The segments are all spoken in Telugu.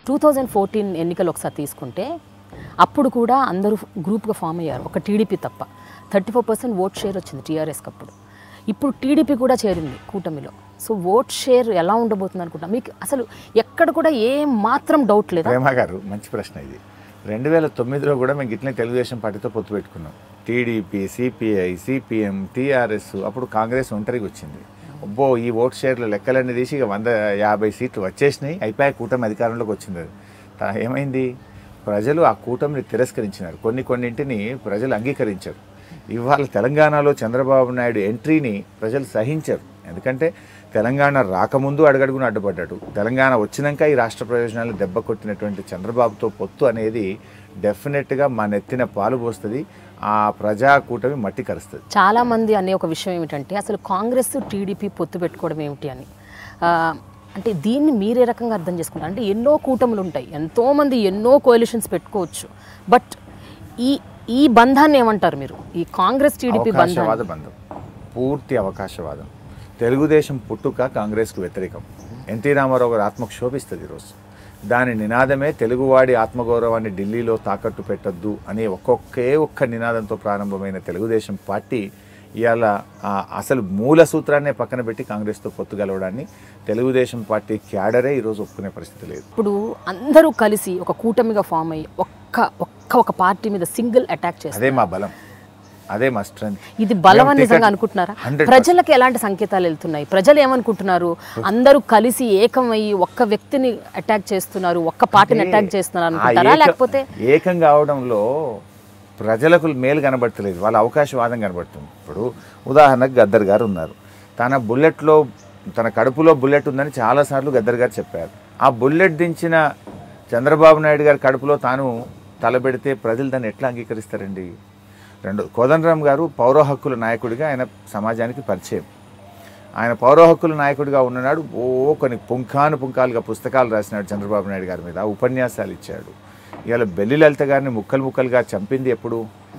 టూ థౌజండ్ ఫోర్టీన్ ఎన్నికలు ఒకసారి తీసుకుంటే అప్పుడు కూడా అందరూ గ్రూప్గా ఫామ్ అయ్యారు ఒక టీడీపీ తప్ప thirty four percent vote share వచ్చింది టీఆర్ఎస్కి అప్పుడు ఇప్పుడు టీడీపీ కూడా చేరింది కూటమిలో సో ఓట్ షేర్ ఎలా ఉండబోతుంది అనుకుంటా మీకు అసలు ఎక్కడ కూడా ఏ మాత్రం డౌట్ లేదా ప్రేమ గారు మంచి ప్రశ్న ఇది రెండు వేల తొమ్మిదిలో కూడా మేము ఇట్లనే తెలుగుదేశం పార్టీతో పొత్తు పెట్టుకున్నాం టీడీపీ సిపిఐ సిపిఎం టీఆర్ఎస్ అప్పుడు కాంగ్రెస్ ఒంటరికి వచ్చింది అబ్బో ఈ ఓట్ షేర్లు లెక్కలన్నీ తీసి ఇక వంద యాభై సీట్లు వచ్చేసినాయి అయిపోయి కూటమి అధికారంలోకి వచ్చింది అది తా- ఏమైంది ప్రజలు ఆ కూటమిని తిరస్కరించినారు కొన్ని కొన్నింటిని ప్రజలు అంగీకరించారు ఇవాళ తెలంగాణలో చంద్రబాబు నాయుడు ఎంట్రీని ప్రజలు సహించరు ఎందుకంటే తెలంగాణ రాకముందు అడుగడుగున అడ్డుపడ్డాడు తెలంగాణ వచ్చినాక ఈ రాష్ట్ర ప్రయోజనాలు దెబ్బ కొట్టినటువంటి చంద్రబాబుతో పొత్తు అనేది డెఫినెట్గా మా నెత్తిన పాలు పోస్తుంది ఆ ప్రజా కూటమి మట్టి కరుస్తుంది చాలా మంది అనే ఒక విషయం ఏమిటంటే అసలు కాంగ్రెస్ టీడీపీ పొత్తు పెట్టుకోవడం ఏమిటి అని ఆ, అంటే దీన్ని మీరే రకంగా అర్థం చేసుకుంటారు అంటే ఎన్నో కూటములు ఉంటాయి ఎంతోమంది ఎన్నో కోalitions పెట్టుకోవచ్చు బట్ ఈ ఈ బంధాన్ని ఏమంటారు మీరు ఈ కాంగ్రెస్ టీడీపీ బంధాన్ని అవకాశవాద బంధం పూర్తి అవకాశవాదం తెలుగుదేశం పుట్టుక కాంగ్రెస్కు వ్యతిరేకం ఎన్టీ రామారావు గారు ఆత్మకు శోభిస్తుంది ఈరోజు దాని నినాదమే తెలుగువాడి ఆత్మగౌరవాన్ని ఢిల్లీలో తాకట్టు పెట్టొద్దు అనే ఒక్కొక్కే ఒక్క నినాదంతో ప్రారంభమైన తెలుగుదేశం పార్టీ ఇవాళ ఆ అసలు మూల సూత్రాన్నే పక్కన పెట్టి కాంగ్రెస్తో పొత్తు గలవడాన్ని తెలుగుదేశం పార్టీ క్యాడరే ఈరోజు ఒప్పుకునే పరిస్థితి లేదు ఇప్పుడు అందరూ కలిసి ఒక కూటమిగా ఫామ్ అయ్యి ఒక్క ఒక్క ఒక పార్టీ మీద సింగిల్ అటాక్ చేస్తారు అదే మా బలం అదే మా స్ట్రెంత్ ఇది బలం అని మేము నిజంగా టికెట్- అనుకుంటున్నారా 100% ప్రజలకు ఎలాంటి సంకేతాలు వెళ్తున్నాయి ప్రజలు ఏమనుకుంటున్నారు అందరూ కలిసి ఏకమయ్యి ఒక్క వ్యక్తిని అటాక్ చేస్తున్నారు ఒక్క పార్టీని అటాక్ చేస్తున్నారు ఆ అనుకుంటారా ఏక- లేకపోతే ఏకం కావడంలో ప్రజలకు మేలు కనబడతలేదు వాళ్ళ అవకాశవాదం కనబడుతుంది ఇప్పుడు ఉదాహరణకు గద్దర్ గారు ఉన్నారు తన బుల్లెట్లో తన కడుపులో బుల్లెట్ ఉందని చాలాసార్లు గద్దర్ గారు చెప్పారు ఆ బుల్లెట్ దించిన చంద్రబాబు నాయుడు గారి కడుపులో తాను తలబెడితే ప్రజలు దాన్ని ఎట్లా అంగీకరిస్తారండి రెండు కోదండరామ్ గారు పౌర హక్కుల నాయకుడిగా ఆయన సమాజానికి పరిచయం ఆయన పౌర హక్కుల నాయకుడిగా ఉన్ననాడు ఓ కొన్ని పుంఖాను పుంఖాలుగా పుస్తకాలు రాసినాడు చంద్రబాబు నాయుడు గారి మీద ఉపన్యాసాలు ఇచ్చాడు ఇవాళ బెల్లి లలిత గారిని ముక్కలు ముక్కలుగా చంపింది ఎప్పుడు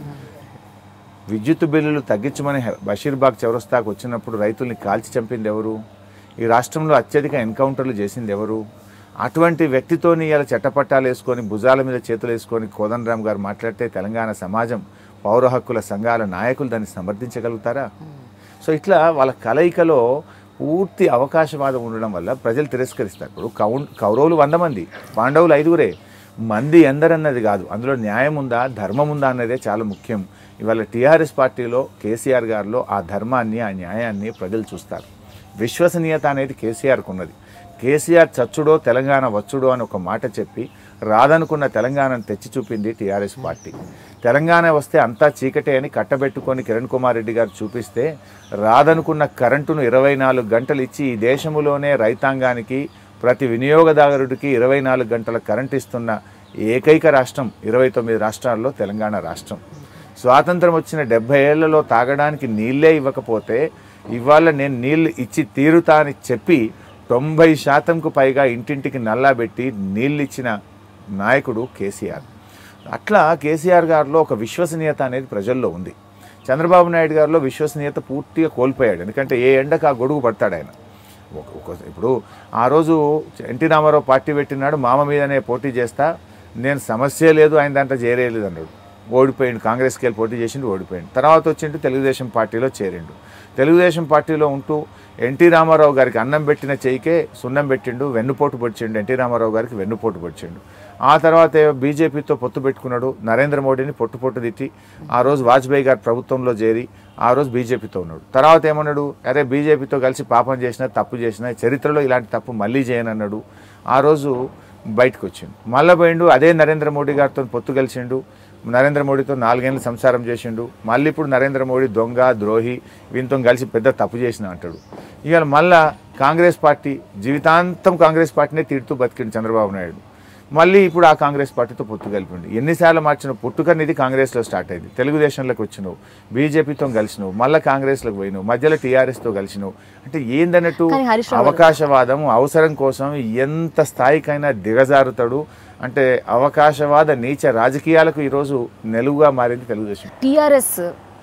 విద్యుత్ బిల్లులు తగ్గించమని హె- బషీర్బాగ్ చౌరస్తాకు వచ్చినప్పుడు రైతుల్ని కాల్చి చంపింది ఎవరు ఈ రాష్ట్రంలో అత్యధిక ఎన్కౌంటర్లు చేసింది ఎవరు అటువంటి వ్యక్తితోని ఇలా చట్టపట్టాలు వేసుకొని భుజాల మీద చేతులు వేసుకొని కోదండరామ్ గారు మాట్లాడితే తెలంగాణ సమాజం పౌర హక్కుల సంఘాల నాయకులు దాన్ని సమర్థించగలుగుతారా సో ఇట్లా వాళ్ళ కలయికలో పూర్తి అవకాశవాదం ఉండడం వల్ల ప్రజలు తిరస్కరిస్తారు ఇప్పుడు కౌన్ కౌరవులు వంద మంది పాండవులు ఐదుగురే మంది ఎందరన్నది కాదు అందులో న్యాయం ఉందా ధర్మం ఉందా అన్నదే చాలా ముఖ్యం ఇవాళ టీఆర్ఎస్ పార్టీలో కేసీఆర్ గారిలో ఆ ధర్మాన్ని ఆ న్యాయాన్ని ప్రజలు చూస్తారు విశ్వసనీయత అనేది కేసీఆర్కు ఉన్నది కేసీఆర్ చచ్చుడో తెలంగాణ వచ్చుడో అని ఒక మాట చెప్పి రాదనుకున్న తెలంగాణను తెచ్చి చూపింది టీఆర్ఎస్ పార్టీ తెలంగాణ వస్తే అంతా చీకటే అని కట్టబెట్టుకొని కిరణ్ కుమార్ రెడ్డి గారు చూపిస్తే రాదనుకున్న కరెంటును ఇరవై నాలుగు గంటలు ఇచ్చి ఈ దేశంలోనే రైతాంగానికి ప్రతి వినియోగదారుడికి ఇరవై నాలుగు గంటల కరెంట్ ఇస్తున్న ఏకైక రాష్ట్రం ఇరవై తొమ్మిది రాష్ట్రాల్లో తెలంగాణ రాష్ట్రం స్వాతంత్రం వచ్చిన డెబ్బై ఏళ్లలో తాగడానికి నీళ్ళే ఇవ్వకపోతే ఇవాళ నేను నీళ్ళు ఇచ్చి తీరుతా అని చెప్పి తొంభై శాతంకు పైగా ఇంటింటికి నల్లాబెట్టి నీళ్ళు ఇచ్చిన నాయకుడు కేసీఆర్ అట్లా కేసీఆర్ గారిలో ఒక విశ్వసనీయత అనేది ప్రజల్లో ఉంది చంద్రబాబు నాయుడు గారిలో విశ్వసనీయత పూర్తిగా కోల్పోయాడు ఎందుకంటే ఏ ఎండకు ఆ గొడుగు పడతాడు ఆయన ఒక- ఒక- ఇప్పుడు ఆ రోజు ఎన్టీ రామారావు పార్టీ పెట్టినాడు మామ మీదనే పోటీ చేస్తా నేను సమస్య లేదు ఆయన దాంట్లో చేరేయలేదు అన్నాడు ఓడిపోయిండు కాంగ్రెస్కి వెళ్ళి పోటీ చేసిండు ఓడిపోయిండు తర్వాత వచ్చిండు తెలుగుదేశం పార్టీలో చేరిండు తెలుగుదేశం పార్టీలో ఉంటూ ఎన్టీ రామారావు గారికి అన్నం పెట్టిన చేయికే సున్నం పెట్టిండు వెన్నుపోటు పొడిచిండు ఎన్టీ రామారావు గారికి వెన్నుపోటు పొడిచిండు ఆ తర్వాత బీజేపీతో పొత్తు పెట్టుకున్నాడు నరేంద్ర మోడీని పొట్టు పొట్టు తిట్టి ఆ రోజు వాజ్పేయి గారి ప్రభుత్వంలో చేరి ఆ రోజు బీజేపీతో ఉన్నాడు తర్వాత ఏమన్నాడు అరే బీజేపీతో కలిసి పాపం చేసినా తప్పు చేసినా చరిత్రలో ఇలాంటి తప్పు మళ్ళీ చేయనన్నాడు ఆ రోజు బయటకు వచ్చిండు మళ్ళీ పోయిండు అదే నరేంద్ర మోడీ గారితో పొత్తు కలిసిండు నరేంద్ర మోడీతో నాలుగేళ్ళు సంసారం చేసిండు మళ్ళీ ఇప్పుడు నరేంద్ర మోడీ దొంగ ద్రోహి వీనితో కలిసి పెద్ద తప్పు చేసిన అంటాడు ఇవాళ మళ్ళా కాంగ్రెస్ పార్టీ జీవితాంతం కాంగ్రెస్ పార్టీనే తిడుతూ బతికిండు చంద్రబాబు నాయుడు మళ్ళీ ఇప్పుడు ఆ కాంగ్రెస్ పార్టీతో పొత్తు కలిపిండు ఎన్నిసార్లు మార్చిన పుట్టుకనిది కాంగ్రెస్లో స్టార్ట్ అయింది తెలుగుదేశంలోకి వచ్చినావు బీజేపీతో కలిసినావు మళ్ళీ కాంగ్రెస్లోకి పోయినావు మధ్యలో టీఆర్ఎస్తో కలిసినావు అంటే ఏందన్నట్టు కానీ హరీష్ రావు గారు- అవకాశవాదం అవసరం కోసం ఎంత స్థాయికైనా దిగజారుతాడు అంటే అవకాశవాద నీచ రాజకీయాలకు ఈరోజు నెలుగుగా మారింది తెలుగుదేశం టీఆర్ఎస్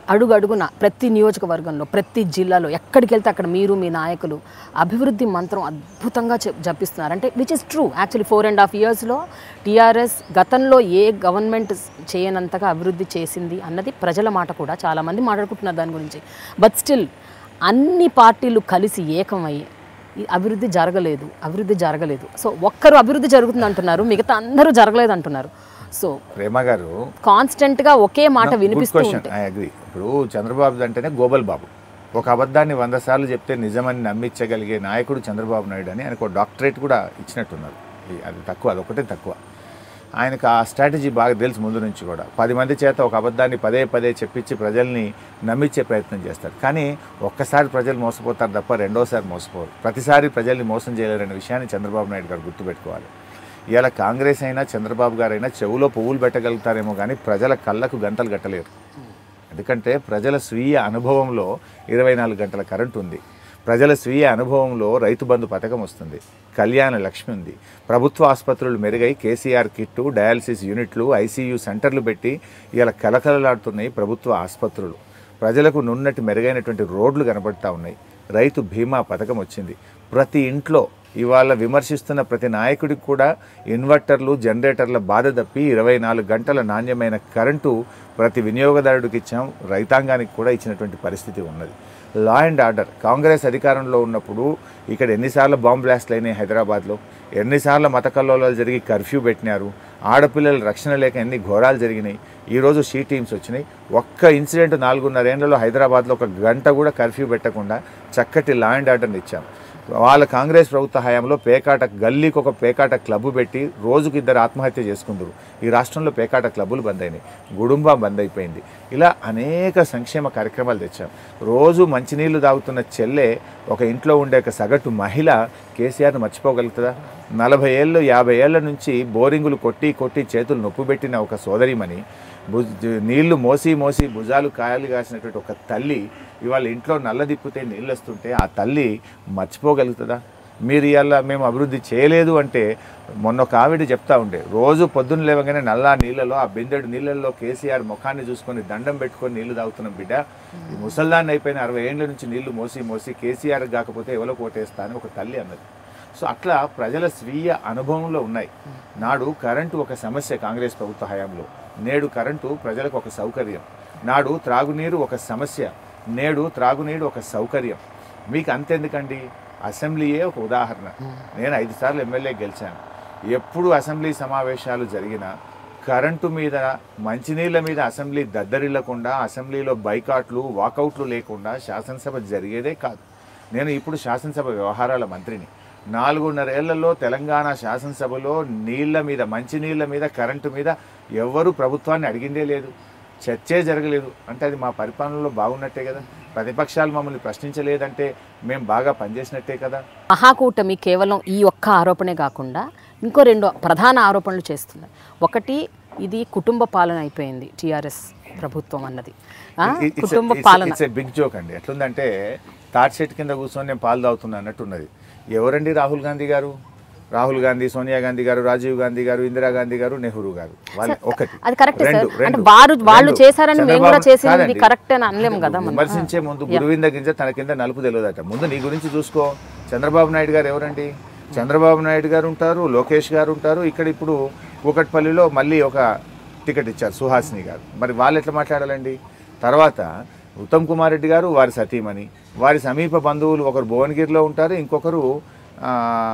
అడుగు అడుగున ప్రతి నియోజకవర్గంలో ప్రతి జిల్లాలో ఎక్కడికి వెళ్తే అక్కడ మీరు మీ నాయకులు అభివృద్ధి మంత్రం అద్భుతంగా చెప్ జపిస్తున్నారు అంటే which is true actually four and half ఇయర్స్లో టీఆర్ఎస్ గతంలో ఏ గవర్నమెంట్ చేయనంతగా అభివృద్ధి చేసింది అన్నది ప్రజల మాట కూడా చాలామంది మాట్లాడుకుంటున్నారు దాని గురించి బట్ స్టిల్ అన్ని పార్టీలు కలిసి ఏకమై ఈ అభివృద్ధి జరగలేదు అభివృద్ధి జరగలేదు సో ఒక్కరు అభివృద్ధి జరుగుతుంది అంటున్నారు మిగతా అందరూ జరగలేదు అంటున్నారు సో ప్రేమ గారు కాన్స్టెంట్గా ఒకే మాట గుడ్ వినిపిస్తూ క్వశ్చన్ ఉంటే ఐ అగ్రి ఇప్పుడు చంద్రబాబు అంటేనే గోబల్ బాబు ఒక అబద్ధాన్ని వంద సార్లు చెప్తే నిజమని నమ్మించగలిగే నాయకుడు చంద్రబాబు నాయుడు అని ఆయనకు డాక్టరేట్ కూడా ఇచ్చినట్టున్నారు ఈ- అది తక్కువ అదొకటే తక్కువ ఆయనకు ఆ స్ట్రాటజీ బాగా తెలుసు ముందు నుంచి కూడా పది మంది చేత ఒక అబద్ధాన్ని పదే పదే చెప్పించి ప్రజల్ని నమ్మించే ప్రయత్నం చేస్తారు కానీ ఒక్కసారి ప్రజలు మోసపోతారు తప్ప రెండోసారి మోసపోరు ప్రతిసారి ప్రజల్ని మోసం చేయలేరనే విషయాన్ని చంద్రబాబు నాయుడు గారు గుర్తుపెట్టుకోవాలి ఇలా కాంగ్రెస్ అయినా చంద్రబాబు గారు అయినా చెవులో పువ్వులు పెట్టగలుగుతారేమో కానీ ప్రజల కళ్ళకు గంటలు కట్టలేరు ఎందుకంటే ప్రజల స్వీయ అనుభవంలో ఇరవై నాలుగు గంటల కరెంట్ ఉంది ప్రజల స్వీయ అనుభవంలో రైతు బంధు పథకం వస్తుంది కళ్యాణ లక్ష్మి ఉంది ప్రభుత్వ ఆసుపత్రులు మెరుగై కేసీఆర్ కిట్టు డయాలసిస్ యూనిట్లు ఐసీయూ సెంటర్లు పెట్టి ఇలా కలకలలాడుతున్నాయి ప్రభుత్వ ఆసుపత్రులు ప్రజలకు నున్నటి మెరుగైనటువంటి రోడ్లు కనబడతా ఉన్నాయి రైతు బీమా పథకం వచ్చింది ప్రతి ఇంట్లో ఇవాళ విమర్శిస్తున్న ప్రతి నాయకుడికి కూడా ఇన్వర్టర్లు జనరేటర్ల బాధ తప్పి ఇరవై నాలుగు గంటల నాణ్యమైన కరెంటు ప్రతి వినియోగదారుడికి ఇచ్చాం రైతాంగానికి కూడా ఇచ్చినటువంటి పరిస్థితి ఉన్నది లా అండ్ ఆర్డర్ కాంగ్రెస్ అధికారంలో ఉన్నప్పుడు ఇక్కడ ఎన్నిసార్లు బాంబ్ బ్లాస్ట్లు అయినాయి హైదరాబాద్లో ఎన్నిసార్లు మత కల్లోలాలు జరిగి కర్ఫ్యూ పెట్టినారు ఆడపిల్లల రక్షణ లేక ఎన్ని ఘోరాలు జరిగినాయి ఈరోజు షీ టీమ్స్ వచ్చినాయి ఒక్క ఇన్సిడెంట్ నాలుగున్నరేళ్లలో హైదరాబాద్లో ఒక గంట కూడా కర్ఫ్యూ పెట్టకుండా చక్కటి లా అండ్ ఆర్డర్ని ఇచ్చాం వాళ్ళ కాంగ్రెస్ ప్రభుత్వ హయాంలో పేకాట గల్లీకి ఒక పేకాట క్లబ్ పెట్టి రోజుకి ఇద్దరు ఆత్మహత్య చేసుకుందరు ఈ రాష్ట్రంలో పేకాట క్లబ్బులు బంద్ అయినాయి గుడుంబా బంద్ అయిపోయింది ఇలా అనేక సంక్షేమ కార్యక్రమాలు తెచ్చాం రోజు మంచినీళ్లు తాగుతున్న చెల్లె ఒక ఇంట్లో ఉండే ఒక సగటు మహిళ కేసీఆర్ను మర్చిపోగలుగుతుందా నలభై ఏళ్ళు యాభై ఏళ్ల నుంచి బోరింగులు కొట్టి కొట్టి చేతులు నొప్పి పెట్టిన ఒక సోదరిమణి భుజ్ నీళ్లు మోసి మోసి భుజాలు కాయలు కాసినటువంటి ఒక తల్లి ఇవాళ ఇంట్లో నల్ల దిప్పితే నీళ్ళు వస్తుంటే ఆ తల్లి మర్చిపోగలుగుతుందా మీరు ఇవాళ మేము అభివృద్ధి చేయలేదు అంటే మొన్న ఒక ఆవిడ చెప్తా ఉండే రోజు పొద్దున్న లేవగానే నల్లా నీళ్ళలో ఆ బిందెడు నీళ్ళల్లో కేసీఆర్ ముఖాన్ని చూసుకొని దండం పెట్టుకొని నీళ్లు తాగుతున్నాం బిడ్డ ఈ ముసల్దాన్ని అయిపోయిన అరవై ఏళ్ళ నుంచి నీళ్లు మోసి మోసి కేసీఆర్ కాకపోతే ఎవరో కోటేస్తా అని ఒక తల్లి అన్నది సో అట్లా ప్రజల స్వీయ అనుభవంలో ఉన్నాయి నాడు కరెంటు ఒక సమస్య కాంగ్రెస్ ప్రభుత్వ హయాంలో నేడు కరెంటు ప్రజలకు ఒక సౌకర్యం నాడు త్రాగునీరు ఒక సమస్య నేడు త్రాగునీరు ఒక సౌకర్యం మీకు అంతెందుకండి అసెంబ్లీయే ఒక ఉదాహరణ నేను ఐదు సార్లు ఎమ్మెల్యే గెలిచాను ఎప్పుడు అసెంబ్లీ సమావేశాలు జరిగినా కరెంటు మీద మంచినీళ్ళ మీద అసెంబ్లీ దద్దరిల్లకుండా అసెంబ్లీలో బైకాట్లు వాకౌట్లు లేకుండా శాసనసభ జరిగేదే కాదు నేను ఇప్పుడు శాసనసభ వ్యవహారాల మంత్రిని నాలుగున్నరేళ్లలో తెలంగాణ శాసనసభలో నీళ్ల మీద మంచినీళ్ళ మీద కరెంటు మీద ఎవ్వరూ ప్రభుత్వాన్ని అడిగిందే లేదు చర్చే జరగలేదు అంటే అది మా పరిపాలనలో బాగున్నట్టే కదా ప్రతిపక్షాలు మమ్మల్ని ప్రశ్నించలేదంటే మేము బాగా పనిచేసినట్టే కదా మహాకూటమి కేవలం ఈ ఒక్క ఆరోపణే కాకుండా ఇంకో రెండు ప్రధాన ఆరోపణలు చేస్తుంది ఒకటి ఇది కుటుంబ పాలన అయిపోయింది టీఆర్ఎస్ ప్రభుత్వం అన్నది ఆ, కుటుంబ పాలన ఇట్స్ బిగ్ జోక్ అండి ఎట్లుందంటే తాటి చెట్టు కింద కూర్చొని నేను పాలు తాగుతున్నా అన్నట్టు ఉన్నది ఎవరండి రాహుల్ గాంధీ గారు రాహుల్ గాంధీ సోనియా గాంధీ గారు రాజీవ్ గాంధీ గారు ఇందిరాగాంధీ గారు నెహ్రూ గారు వాళ్ళు ఒకటి అది కరెక్టే రెండు, సార్. అంటే రెండు, వారు- వాళ్ళు రెండు. చేశారని మేము కూడా చంద్రబాబు- చేసింది కాదండి. కరెక్ట్ అని అనలేము కదా మనం. విమర్శించే ముందు గురువింద గింజ తన కింద నలుపు తెలియదట ముందు నీ గురించి చూసుకో చంద్రబాబు నాయుడు గారు ఎవరండి చంద్రబాబు నాయుడు గారు ఉంటారు లోకేష్ గారు ఉంటారు ఇక్కడ ఇప్పుడు కూకట్పల్లిలో మళ్ళీ ఒక టికెట్ ఇచ్చారు సుహాసిని గారు మరి వాళ్ళు ఎట్లా మాట్లాడాలండి తర్వాత ఉత్తమ్ కుమార్ రెడ్డి గారు వారి సతీమణి వారి సమీప బంధువులు ఒకరు భువనగిరిలో ఉంటారు ఇంకొకరు ఆ,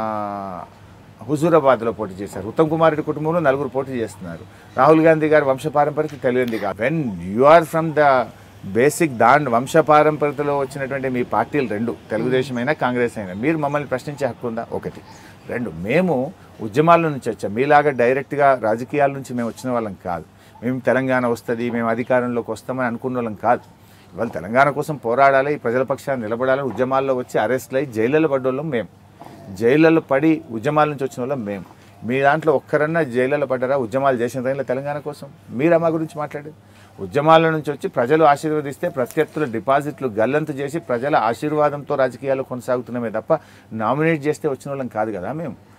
హుజూరాబాద్లో పోటీ చేశారు ఉత్తమ్ కుమార్ రెడ్డి కుటుంబంలో నలుగురు పోటీ చేస్తున్నారు రాహుల్ గాంధీ గారి వంశపారంపర్యత తెలియంది కాదు when you are from the basic దాని వంశపారంపర్యతలో వచ్చినటువంటి మీ పార్టీలు రెండు తెలుగుదేశం అయినా కాంగ్రెస్ అయినా మీరు మమ్మల్ని ప్రశ్నించే హక్కు ఉందా ఒకటి రెండు మేము ఉద్యమాల నుంచి వచ్చాం మీలాగా డైరెక్ట్గా రాజకీయాల నుంచి మేము వచ్చిన వాళ్ళం కాదు మేము తెలంగాణ వస్తుంది మేము అధికారంలోకి వస్తామని అనుకున్న వాళ్ళం కాదు ఇవాళ తెలంగాణ కోసం పోరాడాలి ఈ ప్రజల పక్షాన్ని నిలబడాలి ఉద్యమాల్లో వచ్చి అరెస్ట్లు అయ్యి జైళ్ళలో పడ్డోళ్ళం మేము జైళ్ళలో పడి ఉద్యమాల నుంచి వచ్చిన వాళ్ళం మేము మీ దాంట్లో ఒక్కరన్నా జైళ్ళలో పడ్డారా ఉద్యమాలు చేసిన రైళ్ళ తెలంగాణ కోసం మీరా మా గురించి మాట్లాడేది ఉద్యమాల నుంచి వచ్చి ప్రజలు ఆశీర్వదిస్తే ప్రత్యర్థుల డిపాజిట్లు గల్లంతు చేసి ప్రజల ఆశీర్వాదంతో రాజకీయాలు కొనసాగుతున్నామే తప్ప నామినేట్ చేస్తే వచ్చిన వాళ్ళం కాదు కదా మేము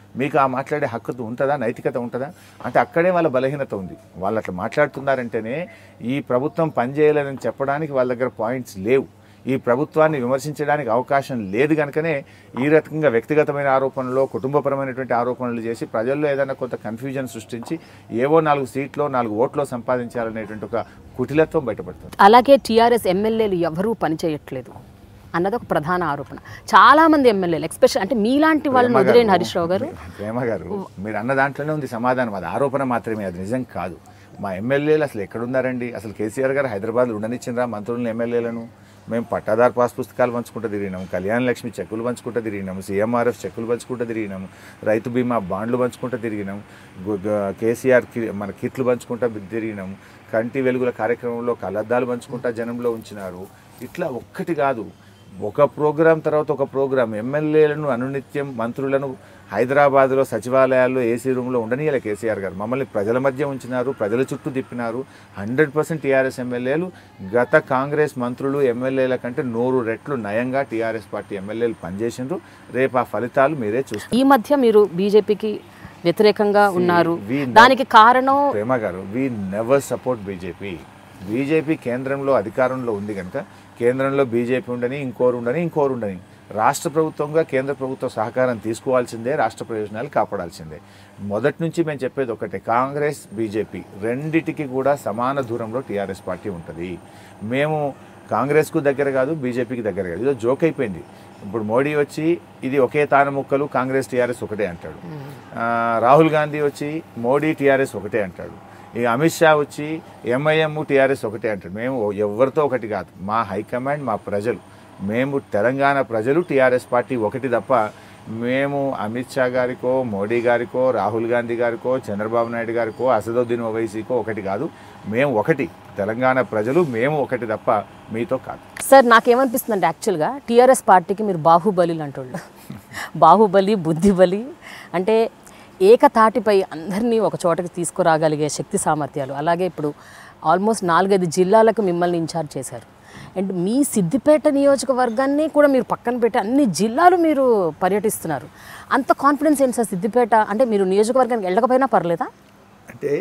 మీకు ఆ మాట్లాడే హక్కు ఉంటుందా నైతికత ఉంటుందా అంటే అక్కడే వాళ్ళ బలహీనత ఉంది వాళ్ళు అట్లా మాట్లాడుతున్నారంటేనే ఈ ప్రభుత్వం పనిచేయలేదని చెప్పడానికి వాళ్ళ దగ్గర పాయింట్స్ లేవు ఈ ప్రభుత్వాన్ని విమర్శించడానికి అవకాశం లేదు కనుకనే ఈ రకంగా వ్యక్తిగతమైన ఆరోపణలు కుటుంబపరమైనటువంటి ఆరోపణలు చేసి ప్రజల్లో ఏదైనా కొంత కన్ఫ్యూజన్ సృష్టించి ఏవో నాలుగు సీట్లో నాలుగు ఓట్లో సంపాదించాలనేటువంటి ఒక కుటిలత్వం బయటపడుతుంది అలాగే టీఆర్ఎస్ ఎమ్మెల్యేలు ఎవరూ పనిచేయట్లేదు అన్నది ఒక ప్రధాన ఆరోపణ చాలా మంది ఎమ్మెల్యేలు ఎక్స్పెషల్ అంటే మీలాంటి వాళ్ళని ప్రేమ వదిలేని గారు, హరీష్ రావు గారు ప్రేమ గారు మీరు అన్న దాంట్లోనే ఉంది సమాధానం అది ఆరోపణ మాత్రమే అది నిజం కాదు మా ఎమ్మెల్యేలు అసలు ఎక్కడున్నారండి అసలు కేసీఆర్ గారు హైదరాబాద్లో ఉండనిచ్చిండ్రా మంత్రులను ఎమ్మెల్యేలను మేము పట్టాదారు పాస్ పుస్తకాలు పంచుకుంటూ తిరిగినాము కళ్యాణ లక్ష్మి చెక్కులు పంచుకుంటూ తిరిగినాము సీఎంఆర్ఎఫ్ చెక్కులు పంచుకుంటూ తిరిగినాము రైతు బీమా బాండ్లు పంచుకుంటూ తిరిగినాము గు- గ- కేసీఆర్ కి- మన కిట్లు పంచుకుంటూ తిరిగినాము కంటి వెలుగుల కార్యక్రమంలో కలద్దాలు పంచుకుంటా జనంలో ఉంచినారు ఇట్లా ఒక్కటి కాదు ఒక ప్రోగ్రాం తర్వాత ఒక ప్రోగ్రాం ఎమ్మెల్యేలను అనునిత్యం మంత్రులను హైదరాబాద్లో సచివాలయాల్లో ఏసీ రూమ్లో ఉండనీయాలి కేసీఆర్ గారు మమ్మల్ని ప్రజల మధ్య ఉంచినారు ప్రజల చుట్టూ తిప్పినారు హండ్రెడ్ పర్సెంట్ టీఆర్ఎస్ ఎమ్మెల్యేలు గత కాంగ్రెస్ మంత్రులు ఎమ్మెల్యేల కంటే నూరు రెట్లు నయంగా టీఆర్ఎస్ పార్టీ ఎమ్మెల్యేలు పనిచేసిండ్రు రేపు ఆ ఫలితాలు మీరే చూస్తారు ఈ మధ్య మీరు బీజేపీకి వ్యతిరేకంగా ఉన్నారు we know- దానికి కారణం ప్రేమ గారు we never support BJP BJP కేంద్రంలో అధికారంలో ఉంది కనుక కేంద్రంలో బీజేపీ ఉండని ఇంకోరు ఉండని ఇంకోరు ఉండని రాష్ట్ర ప్రభుత్వంగా కేంద్ర ప్రభుత్వ సహకారం తీసుకోవాల్సిందే రాష్ట్ర ప్రయోజనాలు కాపాడాల్సిందే మొదటి నుంచి మేము చెప్పేది ఒకటే కాంగ్రెస్ బీజేపీ రెండిటికి కూడా సమాన దూరంలో టీఆర్ఎస్ పార్టీ ఉంటుంది మేము కాంగ్రెస్కు దగ్గర కాదు బీజేపీకి దగ్గర కాదు ఇదో జోక్ అయిపోయింది ఇప్పుడు మోడీ వచ్చి ఇది ఒకే తాన ముక్కలు కాంగ్రెస్ టీఆర్ఎస్ ఒకటే అంటాడు ఆ, రాహుల్ గాంధీ వచ్చి మోడీ టీఆర్ఎస్ ఒకటే అంటాడు ఈ అమిత్ షా వచ్చి ఎంఐఎం టీఆర్ఎస్ ఒకటే అంటాడు మేము ఎవరితో ఒకటి కాదు మా హైకమాండ్ మా ప్రజలు మేము తెలంగాణ ప్రజలు టీఆర్ఎస్ పార్టీ ఒకటి తప్ప మేము అమిత్ షా గారికో మోడీ గారికో రాహుల్ గాంధీ గారికో చంద్రబాబు నాయుడు గారికో అసదుద్దీన్ ఓవైసీకో ఒకటి కాదు మేము ఒకటి తెలంగాణ ప్రజలు మేము ఒకటి తప్ప మీతో కాదు సార్ నాకేమనిపిస్తుంది అంటే యాక్చువల్గా టీఆర్ఎస్ పార్టీకి మీరు బాహుబలి అంటోళ్ళు బాహుబలి బుద్ధిబలి అంటే ఏకతాటిపై అందరినీ ఒక చోటకి తీసుకురాగలిగే శక్తి సామర్థ్యాలు అలాగే ఇప్పుడు ఆల్మోస్ట్ నాలుగైదు జిల్లాలకు మిమ్మల్ని ఇన్ఛార్జ్ చేశారు అండ్ మీ సిద్దిపేట నియోజకవర్గాన్ని కూడా మీరు పక్కన పెట్టి అన్ని జిల్లాలు మీరు పర్యటిస్తున్నారు అంత కాన్ఫిడెన్స్ ఏంటి సార్ సిద్దిపేట అంటే మీరు నియోజకవర్గానికి వెళ్ళకపోయినా పర్లేదా అంటే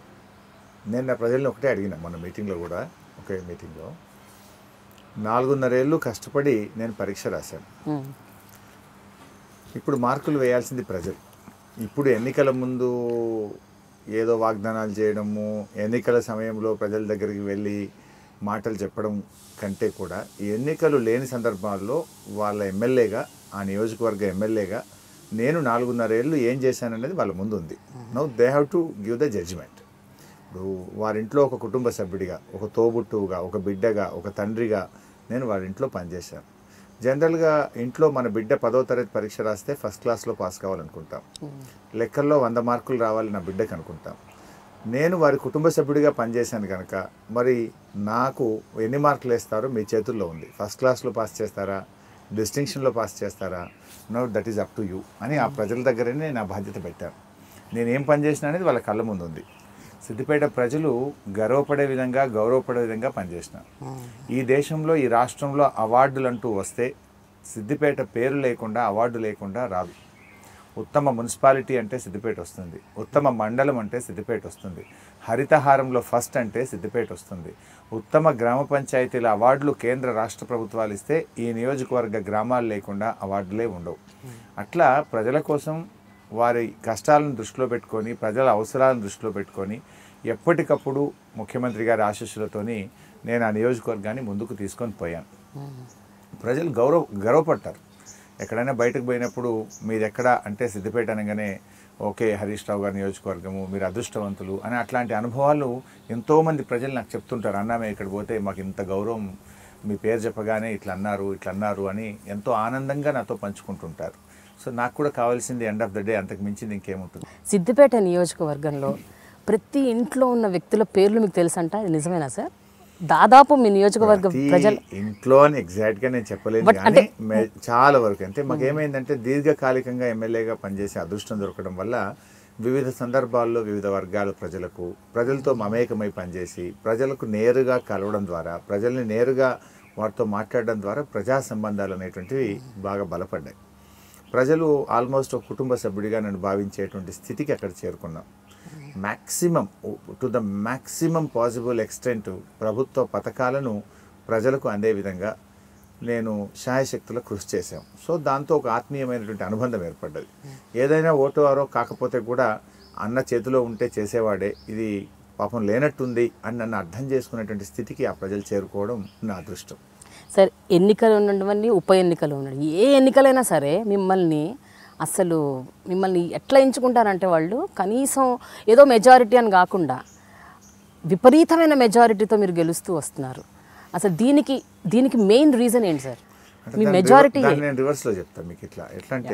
నేను నా ప్రజల్ని ఒకటే అడిగిన మన మీటింగ్లో కూడా ఒకే మీటింగ్లో నాలుగున్నరేళ్ళు కష్టపడి నేను పరీక్ష రాశాను ఉమ్. ఇప్పుడు మార్కులు వేయాల్సింది ప్రజలు ఇప్పుడు ఎన్నికల ముందు ఏదో వాగ్దానాలు చేయడము ఎన్నికల సమయంలో ప్రజల దగ్గరికి వెళ్ళి మాటలు చెప్పడం కంటే కూడా ఈ ఎన్నికలు లేని సందర్భాల్లో వాళ్ళ ఎమ్మెల్యేగా ఆ నియోజకవర్గ ఎమ్మెల్యేగా నేను నాలుగున్నరేళ్ళు ఏం చేశాననేది వాళ్ళ ముందు ఉంది now they have to give the judgement ఇప్పుడు వారింట్లో ఒక కుటుంబ సభ్యుడిగా ఒక తోబుట్టువుగా ఒక బిడ్డగా ఒక తండ్రిగా నేను వారింట్లో పనిచేశాను జనరల్గా ఇంట్లో మన బిడ్డ పదో తరగతి పరీక్ష రాస్తే ఫస్ట్ క్లాస్లో పాస్ కావాలనుకుంటాం లెక్కల్లో వంద మార్కులు రావాలి నా బిడ్డకు అనుకుంటాం నేను వారి కుటుంబ సభ్యుడిగా పనిచేశాను కనుక మరి నాకు ఎన్ని మార్కులు వేస్తారో మీ చేతుల్లో ఉంది ఫస్ట్ క్లాస్లో పాస్ చేస్తారా డిస్టింక్షన్లో పాస్ చేస్తారా no that is up to you అని ఆ ప్రజల దగ్గరనే నా బాధ్యత పెట్టాను నేను ఏం పని చేసిన అనేది వాళ్ళ కళ్ళ ముందు ఉంది సిద్దిపేట ప్రజలు గర్వపడే విధంగా గౌరవపడే విధంగా పనిచేసిన ఈ దేశంలో ఈ రాష్ట్రంలో అవార్డులు అంటూ వస్తే సిద్దిపేట పేరు లేకుండా అవార్డు లేకుండా రాదు ఉత్తమ మున్సిపాలిటీ అంటే సిద్దిపేట వస్తుంది ఉత్తమ మండలం అంటే సిద్దిపేట వస్తుంది హరితహారంలో ఫస్ట్ అంటే సిద్దిపేట వస్తుంది ఉత్తమ గ్రామ పంచాయతీల అవార్డులు కేంద్ర రాష్ట్ర ప్రభుత్వాలు ఇస్తే ఈ నియోజకవర్గ గ్రామాలు లేకుండా అవార్డులే ఉండవు అట్లా ప్రజల కోసం వారి కష్టాలను దృష్టిలో పెట్టుకొని ప్రజల అవసరాలను దృష్టిలో పెట్టుకొని ఎప్పటికప్పుడు ముఖ్యమంత్రి గారి ఆశీస్సులతోని నేను ఆ నియోజకవర్గాన్ని ముందుకు తీసుకొని పోయాను ప్రజలు గౌరవ గర్వపడతారు ఎక్కడైనా బయటకు పోయినప్పుడు మీది ఎక్కడ అంటే సిద్దిపేట అనగానే ఓకే హరీష్ రావు గారి నియోజకవర్గము మీరు అదృష్టవంతులు అని అట్లాంటి అనుభవాలు ఎంతోమంది ప్రజలు నాకు చెప్తుంటారు అన్నా మేము ఇక్కడ పోతే మాకు ఇంత గౌరవం మీ పేరు చెప్పగానే ఇట్లా అన్నారు ఇట్లా అన్నారు అని ఎంతో ఆనందంగా నాతో పంచుకుంటుంటారు సో నాకు కూడా కావాల్సింది ఎండ్ ఆఫ్ ద డే అంతకు మించింది ఇంకేముంటుంది సిద్దిపేట నియోజకవర్గంలో ప్రతి ఇంట్లో ఉన్న వ్యక్తుల పేర్లు మీకు తెలుసంట ఇది నిజమేనా సార్ దాదాపు మీ నియోజకవర్గ ప్రతి ప్రజలు ఇంట్లో అని ఎగ్జాక్ట్ గా నేను చెప్పలేను But కానీ అంటే- మే- చాలా వరకు అంటే మాకు ఏమైందంటే దీర్ఘకాలికంగా ఎమ్మెల్యేగా పనిచేసే అదృష్టం దొరకడం వల్ల వివిధ సందర్భాల్లో వివిధ వర్గాల ప్రజలకు ప్రజలతో మమేకమై పనిచేసి ప్రజలకు నేరుగా కలవడం ద్వారా ప్రజల్ని నేరుగా వారితో మాట్లాడడం ద్వారా ప్రజా సంబంధాలు అనేటువంటివి బాగా బలపడ్డాయి ప్రజలు ఆల్మోస్ట్ ఒక కుటుంబ సభ్యుడిగా నన్ను భావించేటువంటి స్థితికి అక్కడ చేరుకున్నాం maximum to the maximum possible extent ప్రభుత్వ పథకాలను ప్రజలకు అందే విధంగా నేను శాయశక్తుల కృషి చేశాం సో దాంతో ఒక ఆత్మీయమైనటువంటి అనుబంధం ఏర్పడ్డది ఏదైనా ఓటు వారో కాకపోతే కూడా అన్న చేతిలో ఉంటే చేసేవాడే ఇది పాపం లేనట్టుంది అని నన్ను అర్థం చేసుకునేటువంటి స్థితికి ఆ ప్రజలు చేరుకోవడం నా అదృష్టం సరే ఎన్నికలు ఉండవన్నీ ఉప ఎన్నికలు ఉండండి ఏ ఎన్నికలైనా సరే మిమ్మల్ని అసలు మిమ్మల్ని ఎట్లా ఎంచుకుంటారంటే వాళ్ళు కనీసం ఏదో మెజారిటీ అని కాకుండా విపరీతమైన మెజారిటీతో మీరు గెలుస్తూ వస్తున్నారు అసలు దీనికి దీనికి మెయిన్ రీజన్ ఏంటి సార్ అంటే మీ దాని మెజారిటీ రివర్- దాన్ని నేను రివర్స్లో చెప్తాను మీకు ఇట్లా ఎట్లా అంటే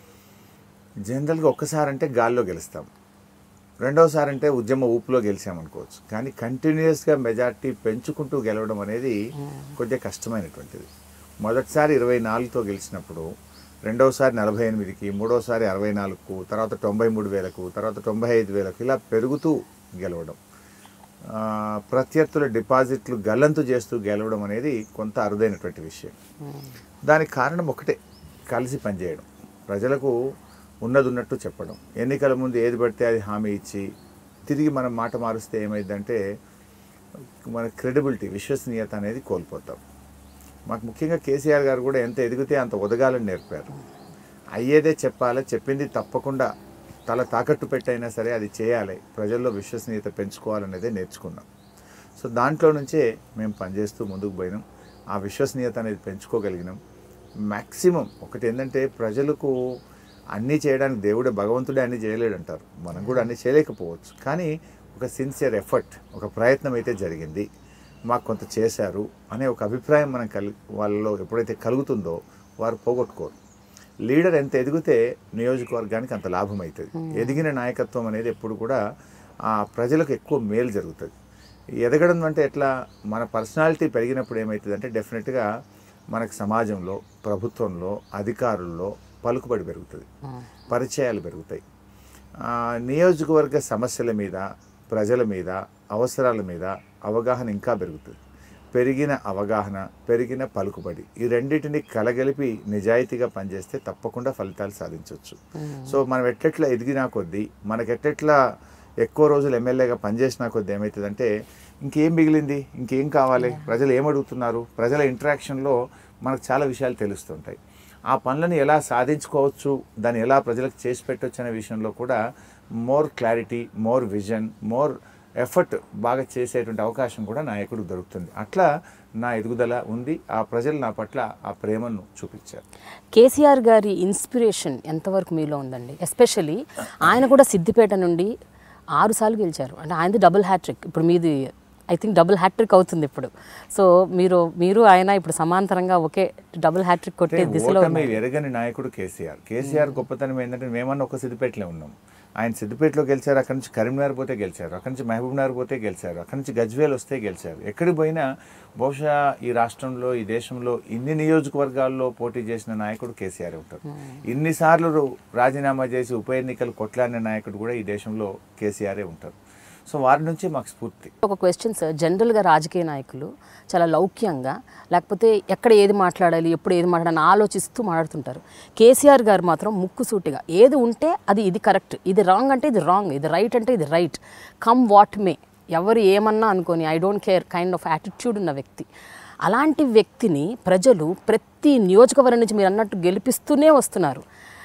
జనరల్గా ఒక్కసారి అంటే గాల్లో గెలుస్తాం రెండోసారి అంటే ఉద్యమ ఊపులో గెలిచామనుకోవచ్చు కానీ కంటిన్యూస్గా మెజార్టీ పెంచుకుంటూ గెలవడం అనేది కొద్దిగా కష్టమైనటువంటిది మొదటిసారి ఇరవై నాలుగుతో గెలిచినప్పుడు రెండోసారి నలభై ఎనిమిదికి మూడోసారి అరవై నాలుగుకు తర్వాత తొంభై మూడు వేలకు తర్వాత తొంభై ఐదు వేలకు ఇలా పెరుగుతూ గెలవడం ఆ, ప్రత్యర్థుల డిపాజిట్లు గల్లంతు చేస్తూ గెలవడం అనేది కొంత అరుదైనటువంటి విషయం దానికి కారణం ఒకటే కలిసి పనిచేయడం ప్రజలకు ఉన్నది ఉన్నట్టు చెప్పడం ఎన్నికల ముందు ఏది పడితే అది హామీ ఇచ్చి తిరిగి మనం మాట మారుస్తే ఏమైందంటే మన క్రెడిబిలిటీ విశ్వసనీయత అనేది కోల్పోతాం మాకు ముఖ్యంగా కేసీఆర్ గారు కూడా ఎంత ఎదిగితే అంత ఒదగాలని నేర్పారు అయ్యేదే చెప్పాలి చెప్పింది తప్పకుండా తల తాకట్టు పెట్టైనా సరే అది చేయాలి ప్రజల్లో విశ్వసనీయత పెంచుకోవాలనేదే నేర్చుకున్నాం సో దాంట్లో నుంచే మేము పనిచేస్తూ ముందుకు పోయినాం ఆ విశ్వసనీయత అనేది పెంచుకోగలిగినాం మ్యాక్సిమం ఒకటి ఏంటంటే ప్రజలకు అన్నీ చేయడానికి దేవుడే భగవంతుడే అన్నీ చేయలేడంటారు మనం కూడా అన్నీ చేయలేకపోవచ్చు కానీ ఒక సిన్సియర్ ఎఫర్ట్ ఒక ప్రయత్నం అయితే జరిగింది మాకు కొంత చేశారు అనే ఒక అభిప్రాయం మనం కలి వాళ్ళలో ఎప్పుడైతే కలుగుతుందో వారు పోగొట్టుకోరు లీడర్ ఎంత ఎదిగితే నియోజకవర్గానికి అంత లాభం అవుతుంది ఎదిగిన నాయకత్వం అనేది ఎప్పుడు కూడా ఆ ప్రజలకు ఎక్కువ మేలు జరుగుతుంది ఎదగడం అంటే ఎట్లా మన పర్సనాలిటీ పెరిగినప్పుడు ఏమవుతుంది అంటే డెఫినెట్గా మనకు సమాజంలో ప్రభుత్వంలో అధికారుల్లో పలుకుబడి పెరుగుతుంది పరిచయాలు పెరుగుతాయి ఆ, నియోజకవర్గ సమస్యల మీద ప్రజల మీద అవసరాల మీద అవగాహన ఇంకా పెరుగుతుంది పెరిగిన అవగాహన పెరిగిన పలుకుబడి ఈ రెండింటిని కలగలిపి నిజాయితీగా పనిచేస్తే తప్పకుండా ఫలితాలు సాధించవచ్చు సో మనం ఎట్లెట్లా ఎదిగినా కొద్దీ మనకి ఎట్లెట్లా ఎక్కువ రోజులు ఎమ్మెల్యేగా పనిచేసినా కొద్దీ ఏమవుతుందంటే ఇంకేం మిగిలింది ఇంకేం కావాలి ప్రజలు ఏం అడుగుతున్నారు ప్రజల ఇంటరాక్షన్లో మనకు చాలా విషయాలు తెలుస్తుంటాయి ఆ పనులను ఎలా సాధించుకోవచ్చు దాన్ని ఎలా ప్రజలకు చేసి పెట్టవచ్చు అనే విషయంలో కూడా more clarity more vision more effort బాగా చేసేటువంటి అవకాశం కూడా నాయకుడు దొరుకుతుంది అట్లా నా ఎదుగుదల ఉంది ఆ ప్రజలు నా పట్ల ఆ ప్రేమను చూపించారు కేసీఆర్ గారి ఇన్స్పిరేషన్ ఎంతవరకు మీలో ఉందండి ఎస్పెషలీ ఆయన కూడా సిద్దిపేట నుండి ఆరు సార్లు గెలిచారు అంటే ఆయనది డబుల్ హ్యాట్రిక్ ఇప్పుడు మీది ఐ థింక్ డబుల్ హ్యాట్రిక్ అవుతుంది ఇప్పుడు సో మీరు మీరు ఆయన ఇప్పుడు సమాంతరంగా ఒకే డబుల్ హ్యాట్రిక్ కొట్టే అంటే దిశలో ఓటమి ఉన్నారు. ఎరగని నాయకుడు కేసీఆర్ కేసీఆర్ గొప్పతనం ఏంటంటే మేమన్నా ఒక సిద్దిపేటలో ఉన్నాం ఆయన సిద్దిపేటలో గెలిచారు అక్కడి నుంచి కరీంనగర్ పోతే గెలిచారు అక్కడి నుంచి మహబూబ్ నగర్ పోతే గెలిచారు అక్కడి నుంచి గజ్వేల్ వస్తే గెలిచారు ఎక్కడికి పోయినా బహుశా ఈ రాష్ట్రంలో ఈ దేశంలో ఇన్ని నియోజకవర్గాల్లో పోటీ చేసిన నాయకుడు కేసీఆర్ ఉంటారు ఇన్నిసార్లు రాజీనామా చేసి ఉప ఎన్నికలు కొట్లాడిన నాయకుడు కూడా ఈ దేశంలో కేసీఆరే ఉంటారు సో వారి నుంచి మాకు స్ఫూర్తి ఒక క్వశ్చన్ సార్ జనరల్గా రాజకీయ నాయకులు చాలా లౌక్యంగా లేకపోతే ఎక్కడ ఏది మాట్లాడాలి ఎప్పుడు ఏది మాట్లాడాలని ఆలోచిస్తూ మాట్లాడుతుంటారు కేసీఆర్ గారు మాత్రం ముక్కుసూటిగా ఏది ఉంటే అది ఇది కరెక్ట్ ఇది రాంగ్ అంటే ఇది రాంగ్ ఇది రైట్ అంటే ఇది రైట్ కమ్ వాట్ మే ఎవరు ఏమన్నా అనుకొని I don't care kind of attitude ఉన్న వ్యక్తి అలాంటి వ్యక్తిని ప్రజలు ప్రతి నియోజకవర్గం నుంచి మీరు అన్నట్టు గెలిపిస్తూనే వస్తున్నారు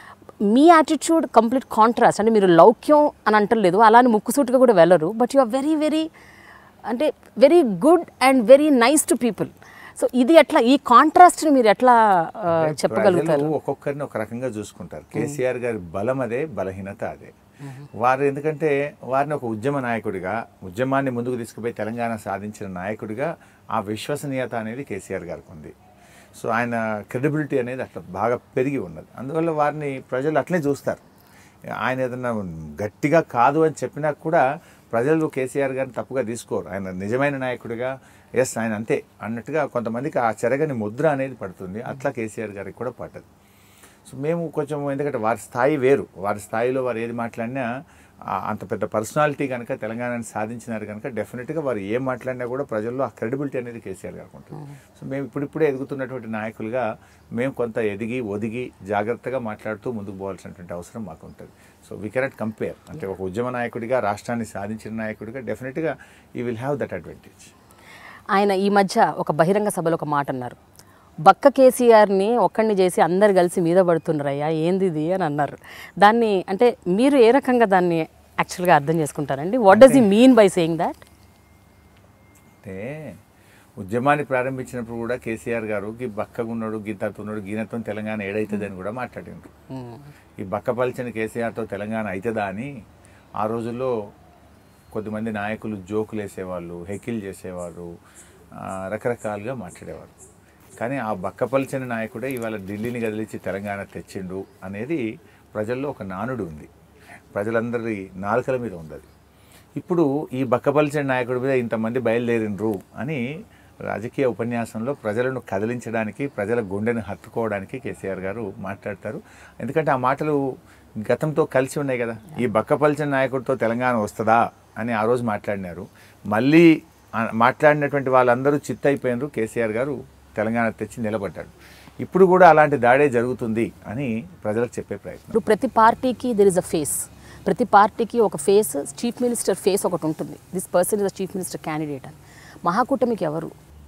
మీ యాటిట్యూడ్ కంప్లీట్ కాంట్రాస్ట్ అంటే మీరు లౌక్యం అని అంటలేదు అలానే ముక్కుసూటిగా కూడా వెళ్ళరు but you are very very అంటే very good and very nice to people so ఇది ఎట్లా ఈ కాంట్రాస్ట్ని మీరు ఎట్లా ఆ, చెప్పగలుగుతారు ప్రజలు ఒక్కొక్కరిని ఒక రకంగా చూసుకుంటారు కేసీఆర్ గారి బలం అదే బలహీనత అదే వారు ఎందుకంటే వారిని ఒక ఉద్యమ నాయకుడిగా ఉద్యమాన్ని ముందుకు తీసుకుపోయి తెలంగాణ సాధించిన నాయకుడిగా ఆ విశ్వసనీయత అనేది కేసీఆర్ గారికి ఉంది సో ఆయన క్రెడిబిలిటీ అనేది అట్లా బాగా పెరిగి ఉన్నది అందువల్ల వారిని ప్రజలు అట్లే చూస్తారు ఆయన ఏదన్నా గట్టిగా కాదు అని చెప్పినా కూడా ప్రజలు కేసీఆర్ గారిని తప్పుగా తీసుకోరు ఆయన నిజమైన నాయకుడిగా ఎస్ ఆయన అంతే అన్నట్టుగా కొంతమందికి ఆ చెరగని ముద్ర అనేది పడుతుంది అట్లా కేసీఆర్ గారికి కూడా పడ్డది సో మేము కొంచెం ఎందుకంటే వారి స్థాయి వేరు వారి స్థాయిలో వారు ఏది మాట్లాడినా ఆ అంత పెద్ద పర్సనాలిటీ కనుక తెలంగాణని సాధించినారు కనుక డెఫినెట్గా వారు ఏం మాట్లాడినా కూడా ప్రజల్లో ఆ క్రెడిబిలిటీ అనేది కేసీఆర్ గారికి ఉంటుంది సో మేము ఇప్పుడిప్పుడే ఎదుగుతున్నటువంటి నాయకులుగా మేము కొంత ఎదిగి ఒదిగి జాగ్రత్తగా మాట్లాడుతూ ముందుకు పోవాల్సినటువంటి అవసరం మాకు ఉంటుంది సో వీ కెనాట్ కంపేర్ అంటే ఒక ఉద్యమ నాయకుడిగా రాష్ట్రాన్ని సాధించిన నాయకుడిగా డెఫినెట్గా ఈ విల్ హ్యావ్ దట్ అడ్వాంటేజ్ ఆయన ఈ మధ్య ఒక బహిరంగ సభలో ఒక మాట అన్నారు బక్క కేసీఆర్ని ఒక్కడిని చేసి అందరు కలిసి మీద పడుతున్నారయ్యా ఏంది ఇది అని అన్నారు దాన్ని అంటే మీరు ఏ రకంగా దాన్ని యాక్చువల్గా అర్థం చేసుకుంటారండి what does he mean by saying that అంటే ఉద్యమాన్ని ప్రారంభించినప్పుడు కూడా కేసీఆర్ గారు గీ బక్కగున్నాడు గీతతున్నాడు గీనతో తెలంగాణ ఏడైతుంది అని కూడా మాట్లాడిండ్రు ఈ బక్కపలిచిన కేసీఆర్తో తెలంగాణ అవుతుందా అని ఆ రోజుల్లో కొద్దిమంది నాయకులు జోకులు వేసేవాళ్ళు హెకిల్ చేసేవారు ఆ, రకరకాలుగా మాట్లాడేవారు కానీ ఆ బక్కపలిచిన నాయకుడే ఇవాళ ఢిల్లీని కదిలించి తెలంగాణ తెచ్చిండు అనేది ప్రజల్లో ఒక నానుడు ఉంది ప్రజలందరి నాలుకల మీద ఉంది అది. ఇప్పుడు ఈ బక్కపలిచిన నాయకుడి మీద ఇంతమంది బయలుదేరిండ్రు అని రాజకీయ ఉపన్యాసంలో ప్రజలను కదిలించడానికి ప్రజల గుండెను హత్తుకోవడానికి కేసీఆర్ గారు మాట్లాడతారు ఎందుకంటే ఆ మాటలు గతంతో కలిసి ఉన్నాయి కదా ఈ బక్కపలిచిన నాయకుడితో తెలంగాణ వస్తుందా అని ఆ రోజు మాట్లాడినారు మళ్ళీ ఆ మాట్లాడినటువంటి వాళ్ళందరూ చిత్తైపోయినారు కేసీఆర్ గారు తెలంగాణ తెచ్చి నిలబడ్డాడు ఇప్పుడు కూడా అలాంటి దాడే జరుగుతుంది అని ప్రజలకు చెప్పే ప్రయత్నం ఇప్పుడు ప్రతి పార్టీకి దెర్ ఇస్ అ ఫేస్ ప్రతి పార్టీకి ఒక ఫేస్ చీఫ్ మినిస్టర్ ఫేస్ ఒకటి ఉంటుంది this person is a chief minister candidate అని మహాకూటమికి ఎవరు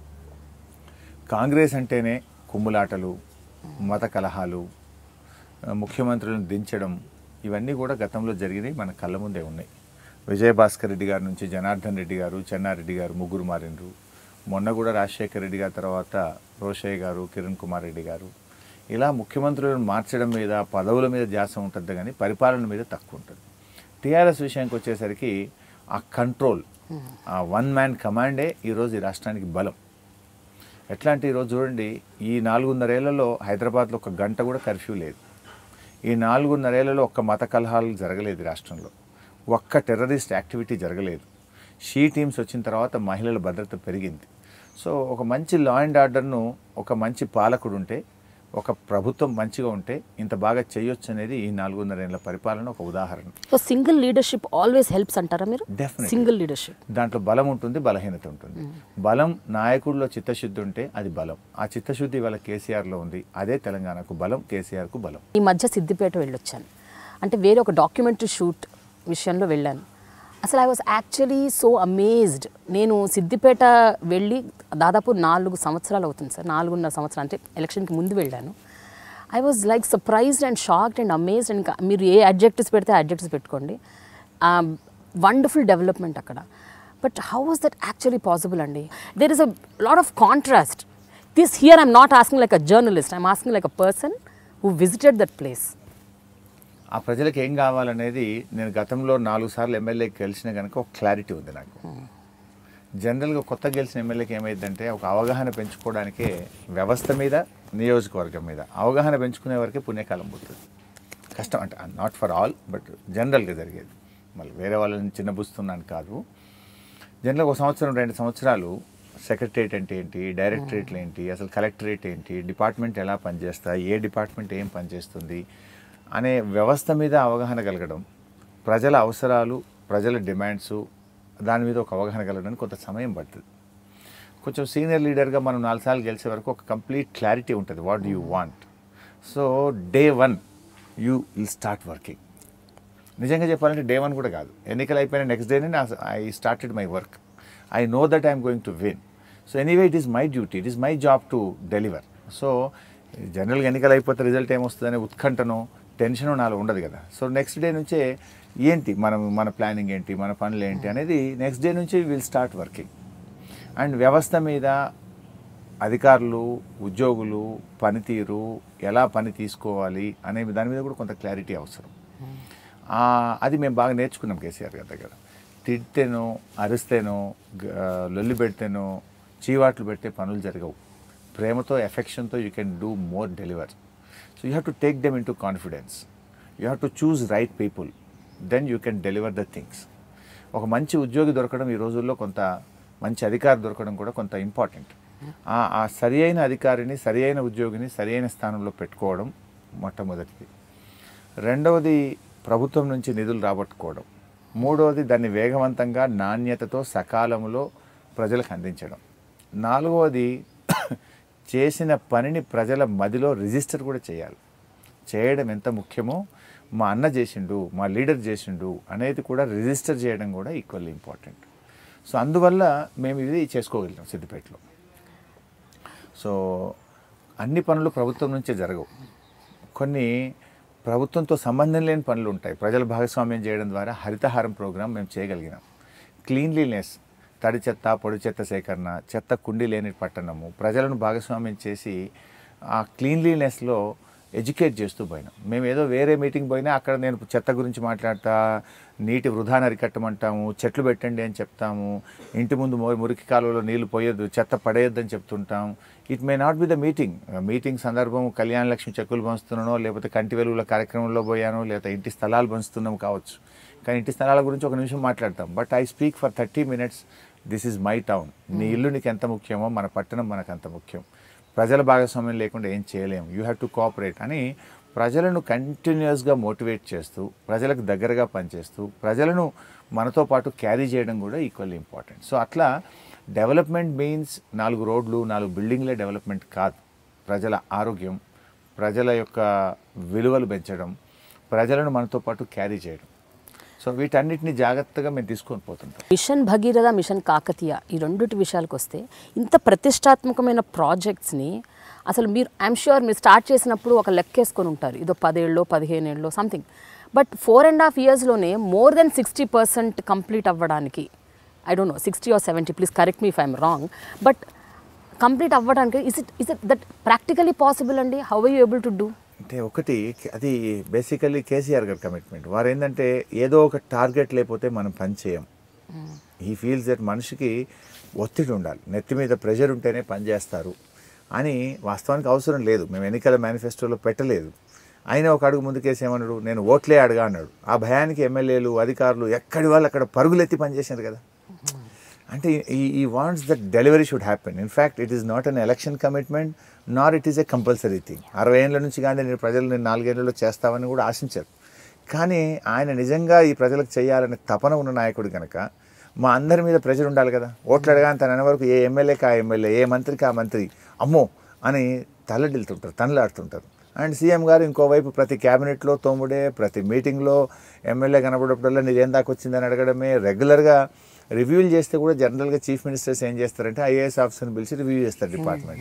కాంగ్రెస్ అంటేనే కుమ్ములాటలు మత కలహాలు ఆ, ముఖ్యమంత్రులను దించడం ఇవన్నీ కూడా గతంలో జరిగినాయి మన కళ్ళ ముందే ఉన్నాయి విజయభాస్కర్ రెడ్డి గారి నుంచి జనార్దన్ రెడ్డి గారు చెన్నారెడ్డి గారు ముగ్గురు మారిండ్రు మొన్న కూడా రాజశేఖర్ రెడ్డి గారి తర్వాత రోషయ్య గారు కిరణ్ కుమార్ రెడ్డి గారు ఇలా ముఖ్యమంత్రులను మార్చడం మీద పదవుల మీద ధ్యాస ఉంటుంది కానీ పరిపాలన మీద తక్కువ ఉంటుంది టీఆర్ఎస్ విషయానికి వచ్చేసరికి ఆ కంట్రోల్ ఆ వన్ మ్యాన్ కమాండే ఈరోజు ఈ రాష్ట్రానికి బలం ఎట్లా అంటే ఈరోజు చూడండి ఈ నాలుగున్నరేళ్లలో హైదరాబాద్లో ఒక గంట కూడా కర్ఫ్యూ లేదు ఈ నాలుగున్నరేళ్లలో ఒక్క మత కలహాలు జరగలేదు ఈ రాష్ట్రంలో ఒక్క టెర్రరిస్ట్ యాక్టివిటీ జరగలేదు షీ టీమ్స్ వచ్చిన తర్వాత మహిళల భద్రత పెరిగింది సో ఒక మంచి లా అండ్ ఆర్డర్ను ఒక మంచి పాలకుడు ఉంటే ఒక ప్రభుత్వం మంచిగా ఉంటే ఇంత బాగా చేయొచ్చు అనేది ఈ నాలుగున్నరేళ్ల పరిపాలన ఒక ఉదాహరణ so single leadership always helps అంటారా మీరు Definitely. సింగిల్ లీడర్షిప్ దాంట్లో బలం ఉంటుంది బలహీనత ఉంటుంది బలం నాయకుడిలో చిత్తశుద్ధి ఉంటే అది బలం ఆ చిత్తశుద్ధి ఇవాళ కేసీఆర్లో ఉంది అదే తెలంగాణకు బలం కేసీఆర్కు బలం ఈ మధ్య సిద్దిపేట వెళ్ళొచ్చాను అంటే వేరే ఒక డాక్యుమెంటరీ షూట్ విషయంలో వెళ్ళాను అసలు I was actually so amazed నేను సిద్దిపేట వెళ్ళి దాదాపు నాలుగు సంవత్సరాలు అవుతుంది సార్ నాలుగున్నర సంవత్సరాలు అంటే ఎలక్షన్కి ముందు వెళ్ళాను I was like surprised and shocked and amazed and మీరు ఏ అడ్జెక్టివ్స్ పెడితే అడ్జెక్టివ్స్ పెట్టుకోండి వండర్ఫుల్ డెవలప్మెంట్ అక్కడ but how was that actually possible అండి there is a lot of contrast this here I'm not asking like a journalist I'm asking like a person who visited that place ఆ ప్రజలకు ఏం కావాలనేది నేను గతంలో నాలుగు సార్లు ఎమ్మెల్యేకి గెలిచిన కనుక ఒక క్లారిటీ ఉంది నాకు జనరల్గా కొత్త గెలిచిన ఎమ్మెల్యేకి ఏమైందంటే ఒక అవగాహన పెంచుకోవడానికే వ్యవస్థ మీద నియోజకవర్గం మీద అవగాహన పెంచుకునే వరకే పుణ్యకాలం పుడుతుంది కష్టం అంటే నాట్ ఫర్ ఆల్ బట్ జనరల్గా జరిగేది మళ్ళీ వేరే వాళ్ళని చిన్నబుస్తున్నాను కాదు జనరల్గా ఒక సంవత్సరం రెండు సంవత్సరాలు సెక్రటరేట్ అంటే ఏంటి డైరెక్టరేట్లు ఏంటి అసలు కలెక్టరేట్ ఏంటి డిపార్ట్మెంట్ ఎలా పనిచేస్తాయి ఏ డిపార్ట్మెంట్ ఏం పనిచేస్తుంది అనే వ్యవస్థ మీద అవగాహన కలగడం ప్రజల అవసరాలు ప్రజల డిమాండ్స్ దాని మీద ఒక అవగాహన కలగడానికి కొంత సమయం పడుతుంది కొంచెం సీనియర్ లీడర్గా మనం నాలుగు సార్లు గెలిచే వరకు ఒక కంప్లీట్ క్లారిటీ ఉంటుంది what you want so day one you will start working నిజంగా చెప్పాలంటే డే వన్ కూడా కాదు ఎన్నికలు అయిపోయిన నెక్స్ట్ డేనే I started my work I know that I'm going to win so anyway it is my duty it is my job to deliver so జనరల్గా ఎన్నికలు అయిపోతే రిజల్ట్ ఏమొస్తుందనే ఉత్కంఠనో టెన్షనో నాలో ఉండదు కదా సో నెక్స్ట్ డే నుంచే ఏంటి మనం మన ప్లానింగ్ ఏంటి మన పనులు ఏంటి అనేది నెక్స్ట్ డే నుంచి విల్ స్టార్ట్ వర్కింగ్ అండ్ వ్యవస్థ మీద అధికారులు ఉద్యోగులు పనితీరు ఎలా పని తీసుకోవాలి అనే దాని మీద కూడా కొంత క్లారిటీ అవసరం ఆ, అది మేము బాగా నేర్చుకున్నాం కేసీఆర్ గారి దగ్గర తిడితేనో అరిస్తేనో గ- లొల్లి పెడితేనో చీవాట్లు పెడితే పనులు జరగవు ప్రేమతో ఎఫెక్షన్తో you can do more deliver so you have to take them into confidence you have to choose right people then you can deliver the things ఒక మంచి ఉద్యోగి దొరకడం ఈ రోజుల్లో కొంత మంచి అధికారి దొరకడం కూడా కొంత ఇంపార్టెంట్ ఆ ఆ సరి అయిన అధికారిని సరి అయిన ఉద్యోగిని సరి అయిన స్థానంలో పెట్టుకోవడం మొట్టమొదటిది రెండవది ప్రభుత్వం నుంచి నిధులు రాబట్టుకోవడం మూడవది దాన్ని వేగవంతంగా నాణ్యతతో సకాలంలో ప్రజలకు అందించడం నాలుగవది చేసిన పనిని ప్రజల మదిలో రిజిస్టర్ కూడా చేయాలి చేయడం ఎంత ముఖ్యమో మా అన్న చేసిండు మా లీడర్ చేసిండు అనేది కూడా రిజిస్టర్ చేయడం కూడా ఈక్వల్లీ ఇంపార్టెంట్ సో అందువల్ల మేము ఇది చేసుకోగలిగాం సిద్దిపేటలో సో అన్ని పనులు ప్రభుత్వం నుంచే జరగవు కొన్ని ప్రభుత్వంతో సంబంధం లేని పనులు ఉంటాయి ప్రజల భాగస్వామ్యం చేయడం ద్వారా హరితహారం ప్రోగ్రాం మేము చేయగలిగినాం క్లీన్లీనెస్ తడి చెత్త పొడి చెత్త సేకరణ చెత్త కుండి లేని పట్టణము ప్రజలను భాగస్వామ్యం చేసి ఆ క్లీన్లీనెస్లో ఎడ్యుకేట్ చేస్తూ పోయినాం మేము ఏదో వేరే మీటింగ్ పోయినా అక్కడ నేను చెత్త గురించి మాట్లాడతా నీటి వృధాను అరికట్టమంటాము చెట్లు పెట్టండి అని చెప్తాము ఇంటి ముందు మో- మురికి కాలువలో నీళ్లు పోయొద్దు చెత్త పడేయొద్దని చెప్తుంటాం it may not be the meeting meeting సందర్భం కళ్యాణ లక్ష్మి చెక్కులు పంచుతున్నానో లేకపోతే కంటి వెలుగుల కార్యక్రమంలో పోయానో లేకపోతే ఇంటి స్థలాలు పంచుతున్నాం కావచ్చు కానీ ఇంటి స్థలాల గురించి ఒక నిమిషం మాట్లాడతాం but I speak for thirty minutes this is my town నీ ఇల్లు నీకు ఎంత ముఖ్యమో మన పట్టణం మనకు అంత ముఖ్యం ప్రజల భాగస్వామ్యం లేకుండా ఏం చేయలేము యూ హ్యావ్ టు కోఆపరేట్ అని ప్రజలను కంటిన్యూస్గా మోటివేట్ చేస్తూ ప్రజలకు దగ్గరగా పనిచేస్తూ ప్రజలను మనతో పాటు క్యారీ చేయడం కూడా ఈక్వల్లీ ఇంపార్టెంట్ సో అట్లా డెవలప్మెంట్ మీన్స్ నాలుగు రోడ్లు నాలుగు బిల్డింగ్లే డెవలప్మెంట్ కాదు ప్రజల ఆరోగ్యం ప్రజల యొక్క విలువలు పెంచడం ప్రజలను మనతో పాటు క్యారీ చేయడం సో వీటన్నిటిని జాగ్రత్తగా మేము తీసుకొని పోతుంటాం మిషన్ భగీరథ మిషన్ కాకతీయ ఈ రెండిటి విషయాలకు వస్తే ఇంత ప్రతిష్టాత్మకమైన ప్రాజెక్ట్స్ని అసలు మీరు ఐఎమ్ షూర్ మీరు స్టార్ట్ చేసినప్పుడు ఒక లెక్కేసుకొని ఉంటారు ఇదో పదేళ్ళలో పదిహేను ఏళ్ళలో something but four and half ఇయర్స్లోనే more than sixty percent complete అవ్వడానికి I don't know sixty or seventy please correct me if I'm wrong but complete అవ్వడానికి is it is it that practically possible అండి how are you able to do అంటే ఒకటి అది బేసికల్లీ కేసీఆర్ గారి కమిట్మెంట్ వారు ఏంటంటే ఏదో ఒక టార్గెట్ లేకపోతే మనం పని చేయం ఈ ఫీల్స్ దట్ మనిషికి ఒత్తిడి ఉండాలి నెత్తి మీద ప్రెషర్ ఉంటేనే పని చేస్తారు అని వాస్తవానికి అవసరం లేదు మేము ఎన్నికల మేనిఫెస్టోలో పెట్టలేదు ఆయన ఒక అడుగు ముందుకేసి ఏమన్నాడు నేను ఓట్లే అడగా అన్నాడు ఆ భయానికి ఎమ్మెల్యేలు అధికారులు ఎక్కడి వాళ్ళు అక్కడ పరుగులెత్తి పనిచేశారు కదా అంటే ఈ ఈ wants that delivery should happen in fact it is not an election commitment nor it is a compulsory thing అరవై ఏళ్ళ నుంచి కానీ నేను ప్రజలు నేను నాలుగేళ్లలో చేస్తామని కూడా ఆశించారు కానీ ఆయన నిజంగా ఈ ప్రజలకు చేయాలనే తపన ఉన్న నాయకుడు కనుక మా అందరి మీద ప్రెజర్ ఉండాలి కదా ఓట్లు అడగాని తన వరకు ఏ ఎమ్మెల్యేకి ఆ ఎమ్మెల్యే ఏ మంత్రికి ఆ మంత్రి అమ్మో అని తల్లడిల్తుంటారు తనలాడుతుంటారు అండ్ సీఎం గారు ఇంకోవైపు ప్రతి క్యాబినెట్లో తోముడే ప్రతి మీటింగ్లో ఎమ్మెల్యే కనబడేప్పుడల్లా నీదేం దాకా వచ్చిందని అడగడమే రెగ్యులర్గా రివ్యూలు చేస్తే కూడా జనరల్గా చీఫ్ మినిస్టర్స్ ఏం చేస్తారంటే ఐఏఎస్ ఆఫీసర్ని పిలిచి రివ్యూ చేస్తారు డిపార్ట్మెంట్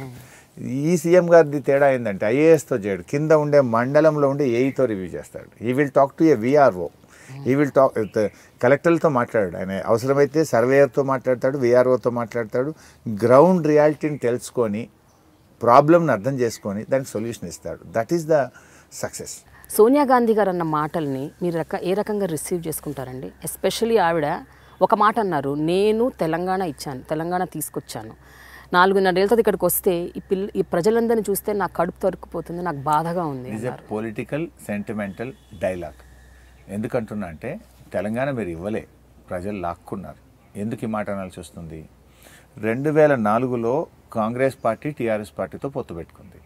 ఈ సీఎం గారిది తేడా ఏంటంటే ఐఏఎస్తో చేయడు కింద ఉండే మండలంలో ఉండే ఏఈతో రివ్యూ చేస్తాడు he will talk to a VRO he will talk కలెక్టర్లతో మాట్లాడాడు ఆయన అవసరమైతే సర్వేయర్తో మాట్లాడతాడు విఆర్ఓతో మాట్లాడతాడు గ్రౌండ్ రియాలిటీని తెలుసుకొని ప్రాబ్లమ్ని అర్థం చేసుకొని దానికి సొల్యూషన్ ఇస్తాడు that is the success Sonia Gandhi గారు అన్న మాటల్ని మీరు రక ఏ రకంగా రిసీవ్ చేసుకుంటారండి ఎస్పెషల్లీ ఆవిడ ఒక మాట అన్నారు నేను తెలంగాణ ఇచ్చాను తెలంగాణ తీసుకొచ్చాను నాలుగున్నరేళ్ళతో ఇక్కడికి వస్తే ఈ పిల్ల ఈ ప్రజలందరినీ చూస్తే నాకు కడుపు తరుక్కుపోతుంది నాకు బాధగా ఉంది is a political sentimental dialogue ఎందుకంటున్నా అంటే తెలంగాణ మీరు ఇవ్వలే ప్రజలు లాక్కున్నారు ఎందుకు ఈ మాట అనాల్సి వస్తుంది రెండు వేల నాలుగులో కాంగ్రెస్ పార్టీ టీఆర్ఎస్ పార్టీతో పొత్తు పెట్టుకుంది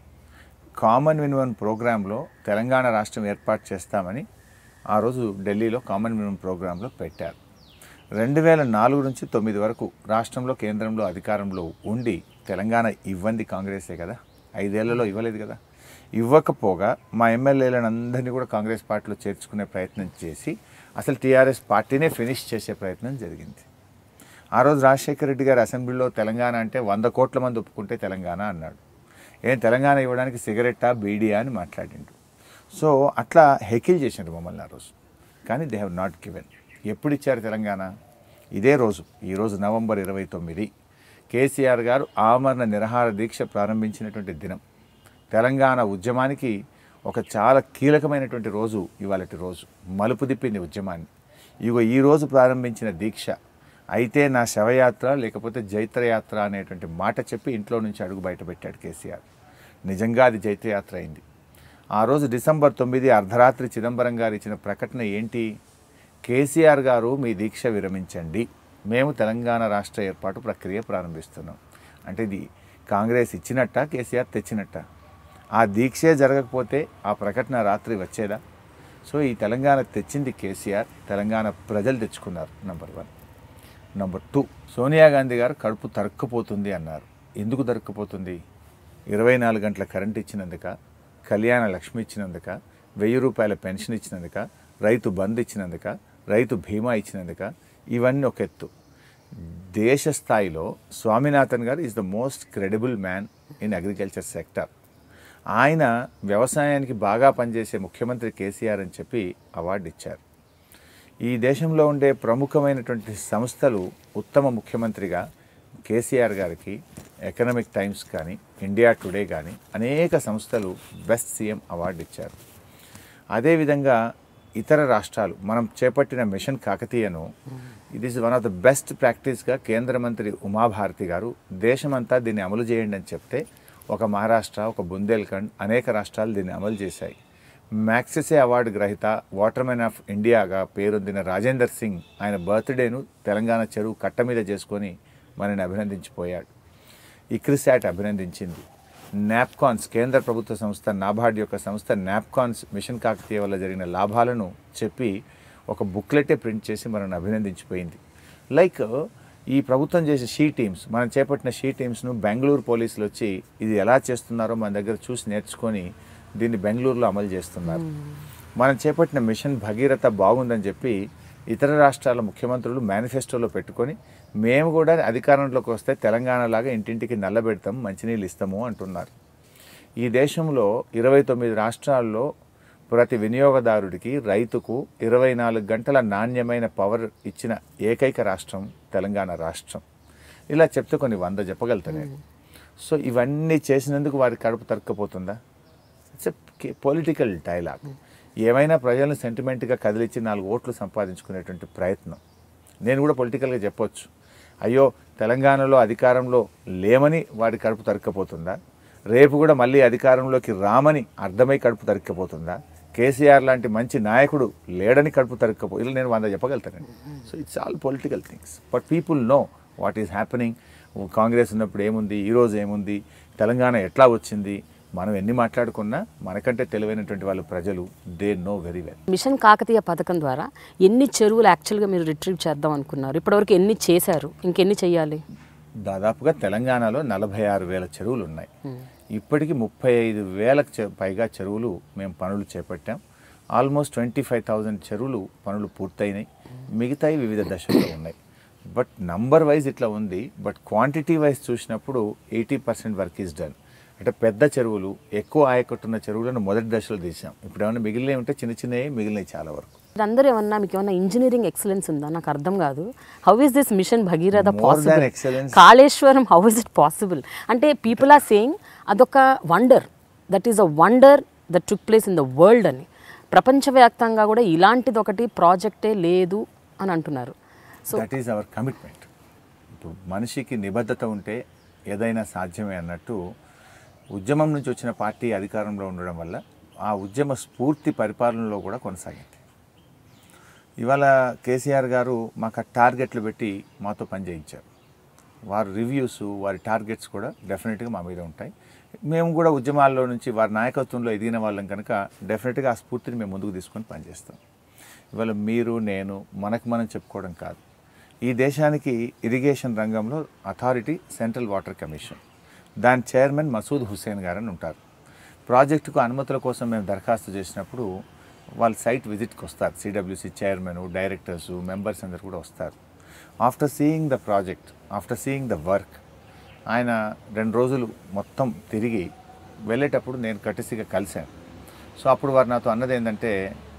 కామన్ మినిమం ప్రోగ్రాంలో తెలంగాణ రాష్ట్రం ఏర్పాటు చేస్తామని ఆ రోజు ఢిల్లీలో కామన్ మినిమం ప్రోగ్రాంలో పెట్టారు రెండు వేల నాలుగు నుంచి తొమ్మిది వరకు రాష్ట్రంలో కేంద్రంలో అధికారంలో ఉండి తెలంగాణ ఇవ్వంది కాంగ్రెసే కదా ఐదేళ్లలో ఇవ్వలేదు కదా ఇవ్వకపోగా మా ఎమ్మెల్యేలను అందరినీ కూడా కాంగ్రెస్ పార్టీలో చేర్చుకునే ప్రయత్నం చేసి అసలు టీఆర్ఎస్ పార్టీనే ఫినిష్ చేసే ప్రయత్నం జరిగింది ఆ రోజు రాజశేఖర రెడ్డి గారు అసెంబ్లీలో తెలంగాణ అంటే వంద కోట్ల మంది ఒప్పుకుంటే తెలంగాణ అన్నాడు ఏం తెలంగాణ ఇవ్వడానికి సిగరెట్టా బీడియా అని మాట్లాడిండు సో అట్లా హెకిల్ చేసిండ్రు మమ్మల్ని ఆ రోజు కానీ దే హ్యావ్ నాట్ గివెన్ ఎప్పుడు ఇచ్చారు తెలంగాణ ఇదే రోజు ఈరోజు నవంబర్ ఇరవై తొమ్మిది కేసీఆర్ గారు ఆమరణ నిరహార దీక్ష ప్రారంభించినటువంటి దినం తెలంగాణ ఉద్యమానికి ఒక చాలా కీలకమైనటువంటి రోజు ఇవాళటి రోజు మలుపు తిప్పింది ఉద్యమాన్ని ఇగో ఈ రోజు ప్రారంభించిన దీక్ష అయితే నా శవయాత్ర లేకపోతే జైత్రయాత్ర అనేటువంటి మాట చెప్పి ఇంట్లో నుంచి అడుగు బయట పెట్టాడు కేసీఆర్ నిజంగా అది జైత్రయాత్ర అయింది ఆ రోజు డిసెంబర్ తొమ్మిది అర్ధరాత్రి చిదంబరం గారు ఇచ్చిన ప్రకటన ఏంటి కేసీఆర్ గారు మీ దీక్ష విరమించండి మేము తెలంగాణ రాష్ట్ర ఏర్పాటు ప్రక్రియ ప్రారంభిస్తున్నాం అంటే ఇది కాంగ్రెస్ ఇచ్చినట్ట కేసీఆర్ తెచ్చినట్ట ఆ దీక్షే జరగకపోతే ఆ ప్రకటన రాత్రి వచ్చేదా సో ఈ తెలంగాణ తెచ్చింది కేసీఆర్ తెలంగాణ ప్రజలు తెచ్చుకున్నారు number one number two Sonia Gandhi గారు కడుపు తరుక్కుపోతుంది అన్నారు ఎందుకు తరుక్కుపోతుంది ఇరవై నాలుగు గంటల కరెంట్ ఇచ్చినందుక కళ్యాణ లక్ష్మి ఇచ్చినందుక వెయ్యి రూపాయల పెన్షన్ ఇచ్చినందుక రైతు బంద్ ఇచ్చినందుక రైతు బీమా ఇచ్చినందుక ఇవన్నీ ఒక ఎత్తు దేశ స్థాయిలో స్వామినాథన్ గారు is the most credible man in agriculture sector ఆయన వ్యవసాయానికి బాగా పనిచేసే ముఖ్యమంత్రి కేసీఆర్ అని చెప్పి అవార్డు ఇచ్చారు ఈ దేశంలో ఉండే ప్రముఖమైనటువంటి సంస్థలు ఉత్తమ ముఖ్యమంత్రిగా కేసీఆర్ గారికి ఎకనామిక్ టైమ్స్ కానీ ఇండియా టుడే కానీ అనేక సంస్థలు బెస్ట్ సీఎం అవార్డు ఇచ్చారు అదేవిధంగా ఇతర రాష్ట్రాలు మనం చేపట్టిన మిషన్ కాకతీయను it is one of the best ప్రాక్టీస్గా కేంద్ర మంత్రి ఉమాభారతి గారు దేశమంతా దీన్ని అమలు చేయండి అని చెప్తే ఒక మహారాష్ట్ర ఒక బుందేల్ఖండ్ అనేక రాష్ట్రాలు దీన్ని అమలు చేశాయి మ్యాక్సెసే అవార్డు గ్రహీత వాటర్మెన్ ఆఫ్ ఇండియాగా పేరొందిన రాజేందర్ సింగ్ ఆయన బర్త్డేను తెలంగాణ చెరువు కట్ట మీద చేసుకొని మనని అభినందించిపోయాడు ఇక్రిసాట్ అభినందించింది నాప్కాన్స్ కేంద్ర ప్రభుత్వ సంస్థ నాబార్డ్ యొక్క సంస్థ నాప్కాన్స్ మిషన్ కాకతీయ వల్ల జరిగిన లాభాలను చెప్పి ఒక బుక్లెటే ప్రింట్ చేసి మనల్ని అభినందించిపోయింది లైక్ ఈ ప్రభుత్వం చేసే షీ టీమ్స్ మనం చేపట్టిన షీ టీమ్స్ను బెంగళూరు పోలీసులు వచ్చి ఇది ఎలా చేస్తున్నారో మన దగ్గర చూసి నేర్చుకొని దీన్ని బెంగళూరులో అమలు చేస్తున్నారు మనం చేపట్టిన మిషన్ భగీరథ బాగుందని చెప్పి ఇతర రాష్ట్రాల ముఖ్యమంత్రులు మేనిఫెస్టోలో పెట్టుకొని మేము కూడా అధికారంలోకి వస్తే తెలంగాణ లాగా ఇంటింటికి నల్లబెడతాం మంచినీళ్ళు ఇస్తాము అంటున్నారు ఈ దేశంలో ఇరవై తొమ్మిది రాష్ట్రాల్లో ప్రతి వినియోగదారుడికి రైతుకు ఇరవై నాలుగు గంటల నాణ్యమైన పవర్ ఇచ్చిన ఏకైక రాష్ట్రం తెలంగాణ రాష్ట్రం ఇలా చెప్తే కొన్ని వంద చెప్పగలుగుతా నేను సో ఇవన్నీ చేసినందుకు వారి కడుపు తరక్కపోతుందా ఇట్స్ పొలిటికల్ డైలాగ్ ఏమైనా ప్రజలను సెంటిమెంట్గా కదిలించి నాలుగు ఓట్లు సంపాదించుకునేటువంటి ప్రయత్నం నేను కూడా పొలిటికల్గా చెప్పొచ్చు అయ్యో తెలంగాణలో అధికారంలో లేమని వాడి కడుపు తరక్కపోతుందా రేపు కూడా మళ్ళీ అధికారంలోకి రామని అర్థమై కడుపు తరక్కపోతుందా కేసీఆర్ లాంటి మంచి నాయకుడు లేడని కడుపు తరక్కపో ఇలా నేను వంద చెప్పగలుగుతానండి so it's all political things but people know what is happening Congress ఉన్నప్పుడు ఏముంది ఈరోజు ఏముంది తెలంగాణ ఎట్లా వచ్చింది మనం ఎన్ని మాట్లాడుకున్నా మనకంటే తెలివైనటువంటి వాళ్ళు ప్రజలు they know very well mission Kakatiya పథకం ద్వారా ఎన్ని చెరువులు యాక్చువల్గా మీరు రిట్రీవ్ చేద్దాం అనుకున్నారు ఇప్పటివరకు ఎన్ని చేశారు ఇంకెన్ని చేయాలి దాదాపుగా తెలంగాణలో నలభై ఆరు వేల చెరువులు ఉన్నాయి ఇప్పటికి ముప్పై ఐదు వేలకు చె- పైగా చెరువులు మేము పనులు చేపట్టాం ఆల్మోస్ట్ ట్వంటీ ఫైవ్ థౌజండ్ చెరువులు పనులు పూర్తయినాయి మిగతాయి వివిధ దశల్లో ఉన్నాయి బట్ నంబర్ వైజ్ ఇట్లా ఉంది బట్ క్వాంటిటీ వైజ్ చూసినప్పుడు eighty percent work is done అంటే పెద్ద చెరువులు ఎక్కువ ఆయకట్టున్న చెరువులను మొదటి దశలో తీసాం ఇప్పుడు ఏమైనా మిగిలినవి ఉంటే చిన్న చిన్నవి మిగిలినవి చాలా వరకు అందరూ ఏమన్నా మీకు ఏమన్నా ఇంజనీరింగ్ ఎక్సలెన్స్ ఉందా నాకు అర్థం కాదు how is this mission Bhagiratha More than possible excellence. Kaleshwaram how is it possible అంటే పీపుల్ ఆర్ సేయింగ్ అదొక wonder that is a wonder that took place in the world అని ప్రపంచవ్యాప్తంగా కూడా ఇలాంటిది ఒకటి ప్రాజెక్టే లేదు అని అంటున్నారు so that is our commitment ఇప్పుడు మనిషికి నిబద్ధత ఉంటే ఏదైనా సాధ్యమే అన్నట్టు ఉద్యమం నుంచి వచ్చిన పార్టీ అధికారంలో ఉండడం వల్ల ఆ ఉద్యమ స్ఫూర్తి పరిపాలనలో కూడా కొనసాగింది ఇవాళ కేసీఆర్ గారు మాకు ఆ టార్గెట్లు పెట్టి మాతో పనిచేయించారు వారి రివ్యూస్ వారి టార్గెట్స్ కూడా డెఫినెట్గా మా మీద ఉంటాయి మేము కూడా ఉద్యమాల్లో నుంచి వారి నాయకత్వంలో ఎదిగిన వాళ్ళం కనుక డెఫినెట్గా ఆ స్ఫూర్తిని మేము ముందుకు తీసుకొని పనిచేస్తాం ఇవాళ మీరు నేను మనకు మనం చెప్పుకోవడం కాదు ఈ దేశానికి ఇరిగేషన్ రంగంలో అథారిటీ సెంట్రల్ వాటర్ కమిషన్ దాని చైర్మన్ మసూద్ హుస్సేన్ గారని ఉంటారు ప్రాజెక్టుకు అనుమతుల కోసం మేము దరఖాస్తు చేసినప్పుడు వాళ్ళు సైట్ విజిట్కి వస్తారు సిడబ్ల్యూసి చైర్మన్ డైరెక్టర్స్ మెంబర్స్ అందరు కూడా వస్తారు after seeing the project after seeing the work ఆయన రెండు రోజులు మొత్తం తిరిగి వెళ్ళేటప్పుడు నేను కటిసిగా కలిశాను సో అప్పుడు వారు నాతో అన్నది ఏంటంటే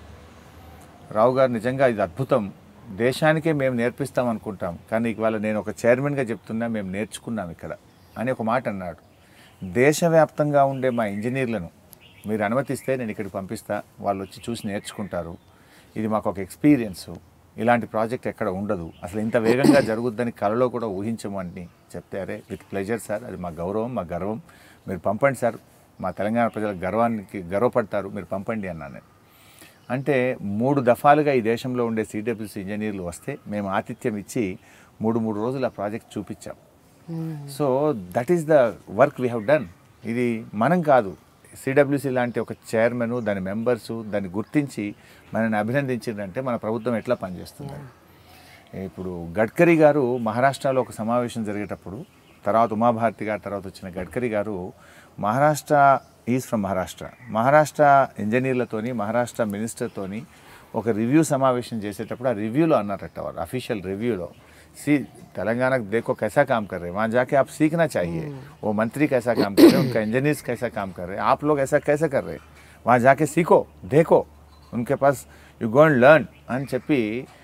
రావు గారు నిజంగా ఇది అద్భుతం దేశానికే మేము నేర్పిస్తాం అనుకుంటాం కానీ ఇవాళ నేను ఒక చైర్మన్గా చెప్తున్నా మేము నేర్చుకున్నాం ఇక్కడ అని ఒక మాట అన్నాడు దేశవ్యాప్తంగా ఉండే మా ఇంజనీర్లను మీరు అనుమతిస్తే నేను ఇక్కడికి పంపిస్తా వాళ్ళు వచ్చి చూసి నేర్చుకుంటారు ఇది మాకు ఒక ఎక్స్పీరియన్స్ ఇలాంటి ప్రాజెక్ట్ ఎక్కడ ఉండదు అసలు ఇంత వేగంగా జరుగుద్దని కలలో కూడా ఊహించము అని చెప్తే అరే విత్ ప్లెజర్ సార్ అది మా గౌరవం మా గర్వం మీరు పంపండి సార్ మా తెలంగాణ ప్రజల గర్వానికి గర్వపడతారు మీరు పంపండి అన్నాను నేను. అంటే మూడు దఫాలుగా ఈ దేశంలో ఉండే సిడబ్ల్యూసి ఇంజనీర్లు వస్తే మేము ఆతిథ్యం ఇచ్చి మూడు మూడు రోజులు ఆ ప్రాజెక్ట్ చూపించాం so that is the work we have done ఇది మనం కాదు సిడబ్ల్యూసి లాంటి ఒక చైర్మన్ దాని మెంబర్స్ దాన్ని గుర్తించి మనని అభినందించిందంటే మన ప్రభుత్వం ఎట్లా పనిచేస్తుంది ఇప్పుడు గడ్కరీ గారు మహారాష్ట్రలో ఒక సమావేశం జరిగేటప్పుడు తర్వాత ఉమాభారతి గారి తర్వాత వచ్చిన గడ్కరీ గారు మహారాష్ట్ర ఈజ్ ఫ్రమ్ మహారాష్ట్ర మహారాష్ట్ర ఇంజనీర్లతోని మహారాష్ట్ర మినిస్టర్తోని ఒక రివ్యూ సమావేశం చేసేటప్పుడు ఆ రివ్యూలో అన్నారట వారు అఫీషియల్ రివ్యూలో सी तेलंगाना देखो कैसा काम कर रहे हैं वहाँ जाके आप सीखना चाहिए वो मंत्री कैसा काम कर रहे हैं उनका इंजीनियर्स कैसा काम कर रहे हैं आप लोग ऐसा कैसे कर रहे हैं वहाँ जाके सीखो देखो उनके पास యు గోన్ లర్న్ అని చెప్పి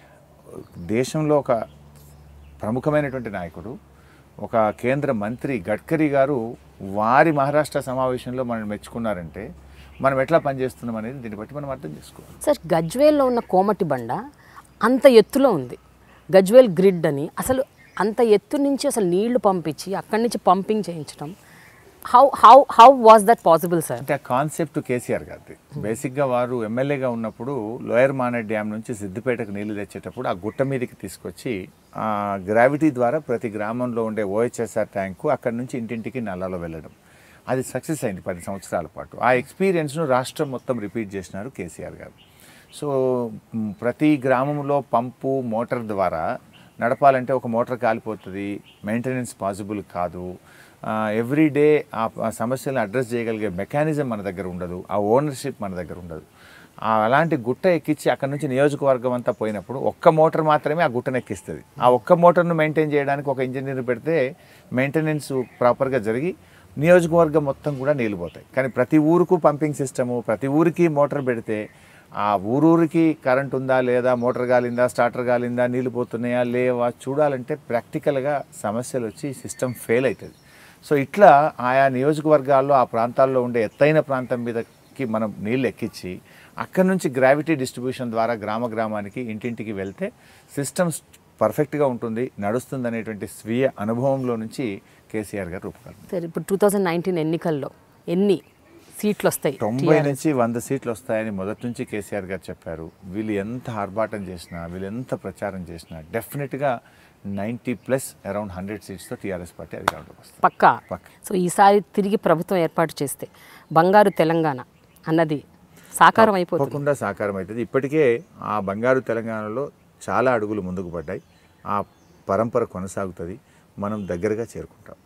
దేశంలో ఒక ప్రముఖమైనటువంటి నాయకుడు ఒక కేంద్ర మంత్రి గడ్కరీ గారు వారి మహారాష్ట్ర సమావేశంలో మనం మెచ్చుకున్నారంటే మనం ఎట్లా పనిచేస్తున్నాం అనేది దీన్ని బట్టి మనం అర్థం చేసుకోవాలి సార్ గజ్వేల్లో ఉన్న కోమటి బండ అంత ఎత్తులో ఉంది గజ్వేల్ గ్రిడ్ అని అసలు అంత ఎత్తు నుంచి అసలు నీళ్లు పంపించి అక్కడి నుంచి పంపింగ్ చేయించడం how how how was that possible sir అంటే ఆ కాన్సెప్ట్ కేసీఆర్ గారిది బేసిక్గా వారు ఎమ్మెల్యేగా ఉన్నప్పుడు లోయర్ మానేట్ డ్యామ్ నుంచి సిద్దిపేటకు నీళ్లు తెచ్చేటప్పుడు ఆ గుట్ట మీదకి తీసుకొచ్చి ఆ గ్రావిటీ ద్వారా ప్రతి గ్రామంలో ఉండే ఓహెచ్ఎస్ఆర్ ట్యాంకు అక్కడి నుంచి ఇంటింటికి నల్లాలో వెళ్ళడం అది సక్సెస్ అయింది పది సంవత్సరాల పాటు ఆ ఎక్స్పీరియన్స్ను రాష్ట్రం మొత్తం రిపీట్ చేసినారు కేసీఆర్ గారు సో మ్, ప్రతి గ్రామంలో పంపు మోటార్ ద్వారా నడపాలంటే ఒక మోటార్ కాలిపోతుంది మెయింటెనెన్స్ పాసిబుల్ కాదు ఎవ్రీ డే ఆ ఆ సమస్యలను అడ్రస్ చేయగలిగే మెకానిజం మన దగ్గర ఉండదు ఆ ఓనర్షిప్ మన దగ్గర ఉండదు ఆ అలాంటి గుట్ట ఎక్కించి అక్కడ నుంచి నియోజకవర్గం అంతా పోయినప్పుడు ఒక్క మోటార్ మాత్రమే ఆ గుట్టను ఎక్కిస్తుంది ఆ ఒక్క మోటార్ను మెయింటైన్ చేయడానికి ఒక ఇంజనీర్ పెడితే మెయింటెనెన్స్ ప్రాపర్గా జరిగి నియోజకవర్గం మొత్తం కూడా నీళ్ళు పోతాయి కానీ ప్రతి ఊరుకు పంపింగ్ సిస్టము ప్రతి ఊరికి మోటార్ పెడితే ఆ ఊరూరికి కరెంట్ ఉందా లేదా మోటార్ గాలిందా స్టార్టర్ గాలిందా నీళ్ళు పోతున్నాయా లేవా చూడాలంటే ప్రాక్టికల్గా సమస్యలు వచ్చి సిస్టమ్ ఫెయిల్ అవుతుంది సో ఇట్లా ఆయా నియోజకవర్గాల్లో ఆ ప్రాంతాల్లో ఉండే ఎత్తైన ప్రాంతం మీదకి మనం నీళ్ళు ఎక్కించి అక్కడి నుంచి గ్రావిటీ డిస్ట్రిబ్యూషన్ ద్వారా గ్రామ గ్రామానికి ఇంటింటికి వెళ్తే సిస్టమ్స్ పర్ఫెక్ట్గా ఉంటుంది నడుస్తుంది అనేటువంటి స్వీయ అనుభవంలో నుంచి కేసీఆర్ గారు రూపకల్పన సార్ ఇప్పుడు టూ థౌజండ్ నైన్టీన్ ఎన్నికల్లో ఎన్ని సీట్లు వస్తాయి తొంభై నుంచి వంద సీట్లు వస్తాయని మొదటి నుంచి కేసీఆర్ గారు చెప్పారు వీళ్ళు ఎంత ఆర్భాటం చేసినా వీళ్ళు ఎంత ప్రచారం చేసినా డెఫినెట్గా నైంటీ ప్లస్ అరౌండ్ హండ్రెడ్ సీట్స్తో టీఆర్ఎస్ పార్టీ అధికారంలోకి వస్తుంది పక్కా పక్క. సో ఈసారి తిరిగి ప్రభుత్వం ఏర్పాటు చేస్తే బంగారు తెలంగాణ అన్నది సాకారం అయిపోతుంది తప్పకుండా సాకారం అవుతుంది ఇప్పటికే ఆ బంగారు తెలంగాణలో చాలా అడుగులు ముందుకు పడ్డాయి ఆ పరంపర కొనసాగుతుంది మనం దగ్గరగా చేరుకుంటాం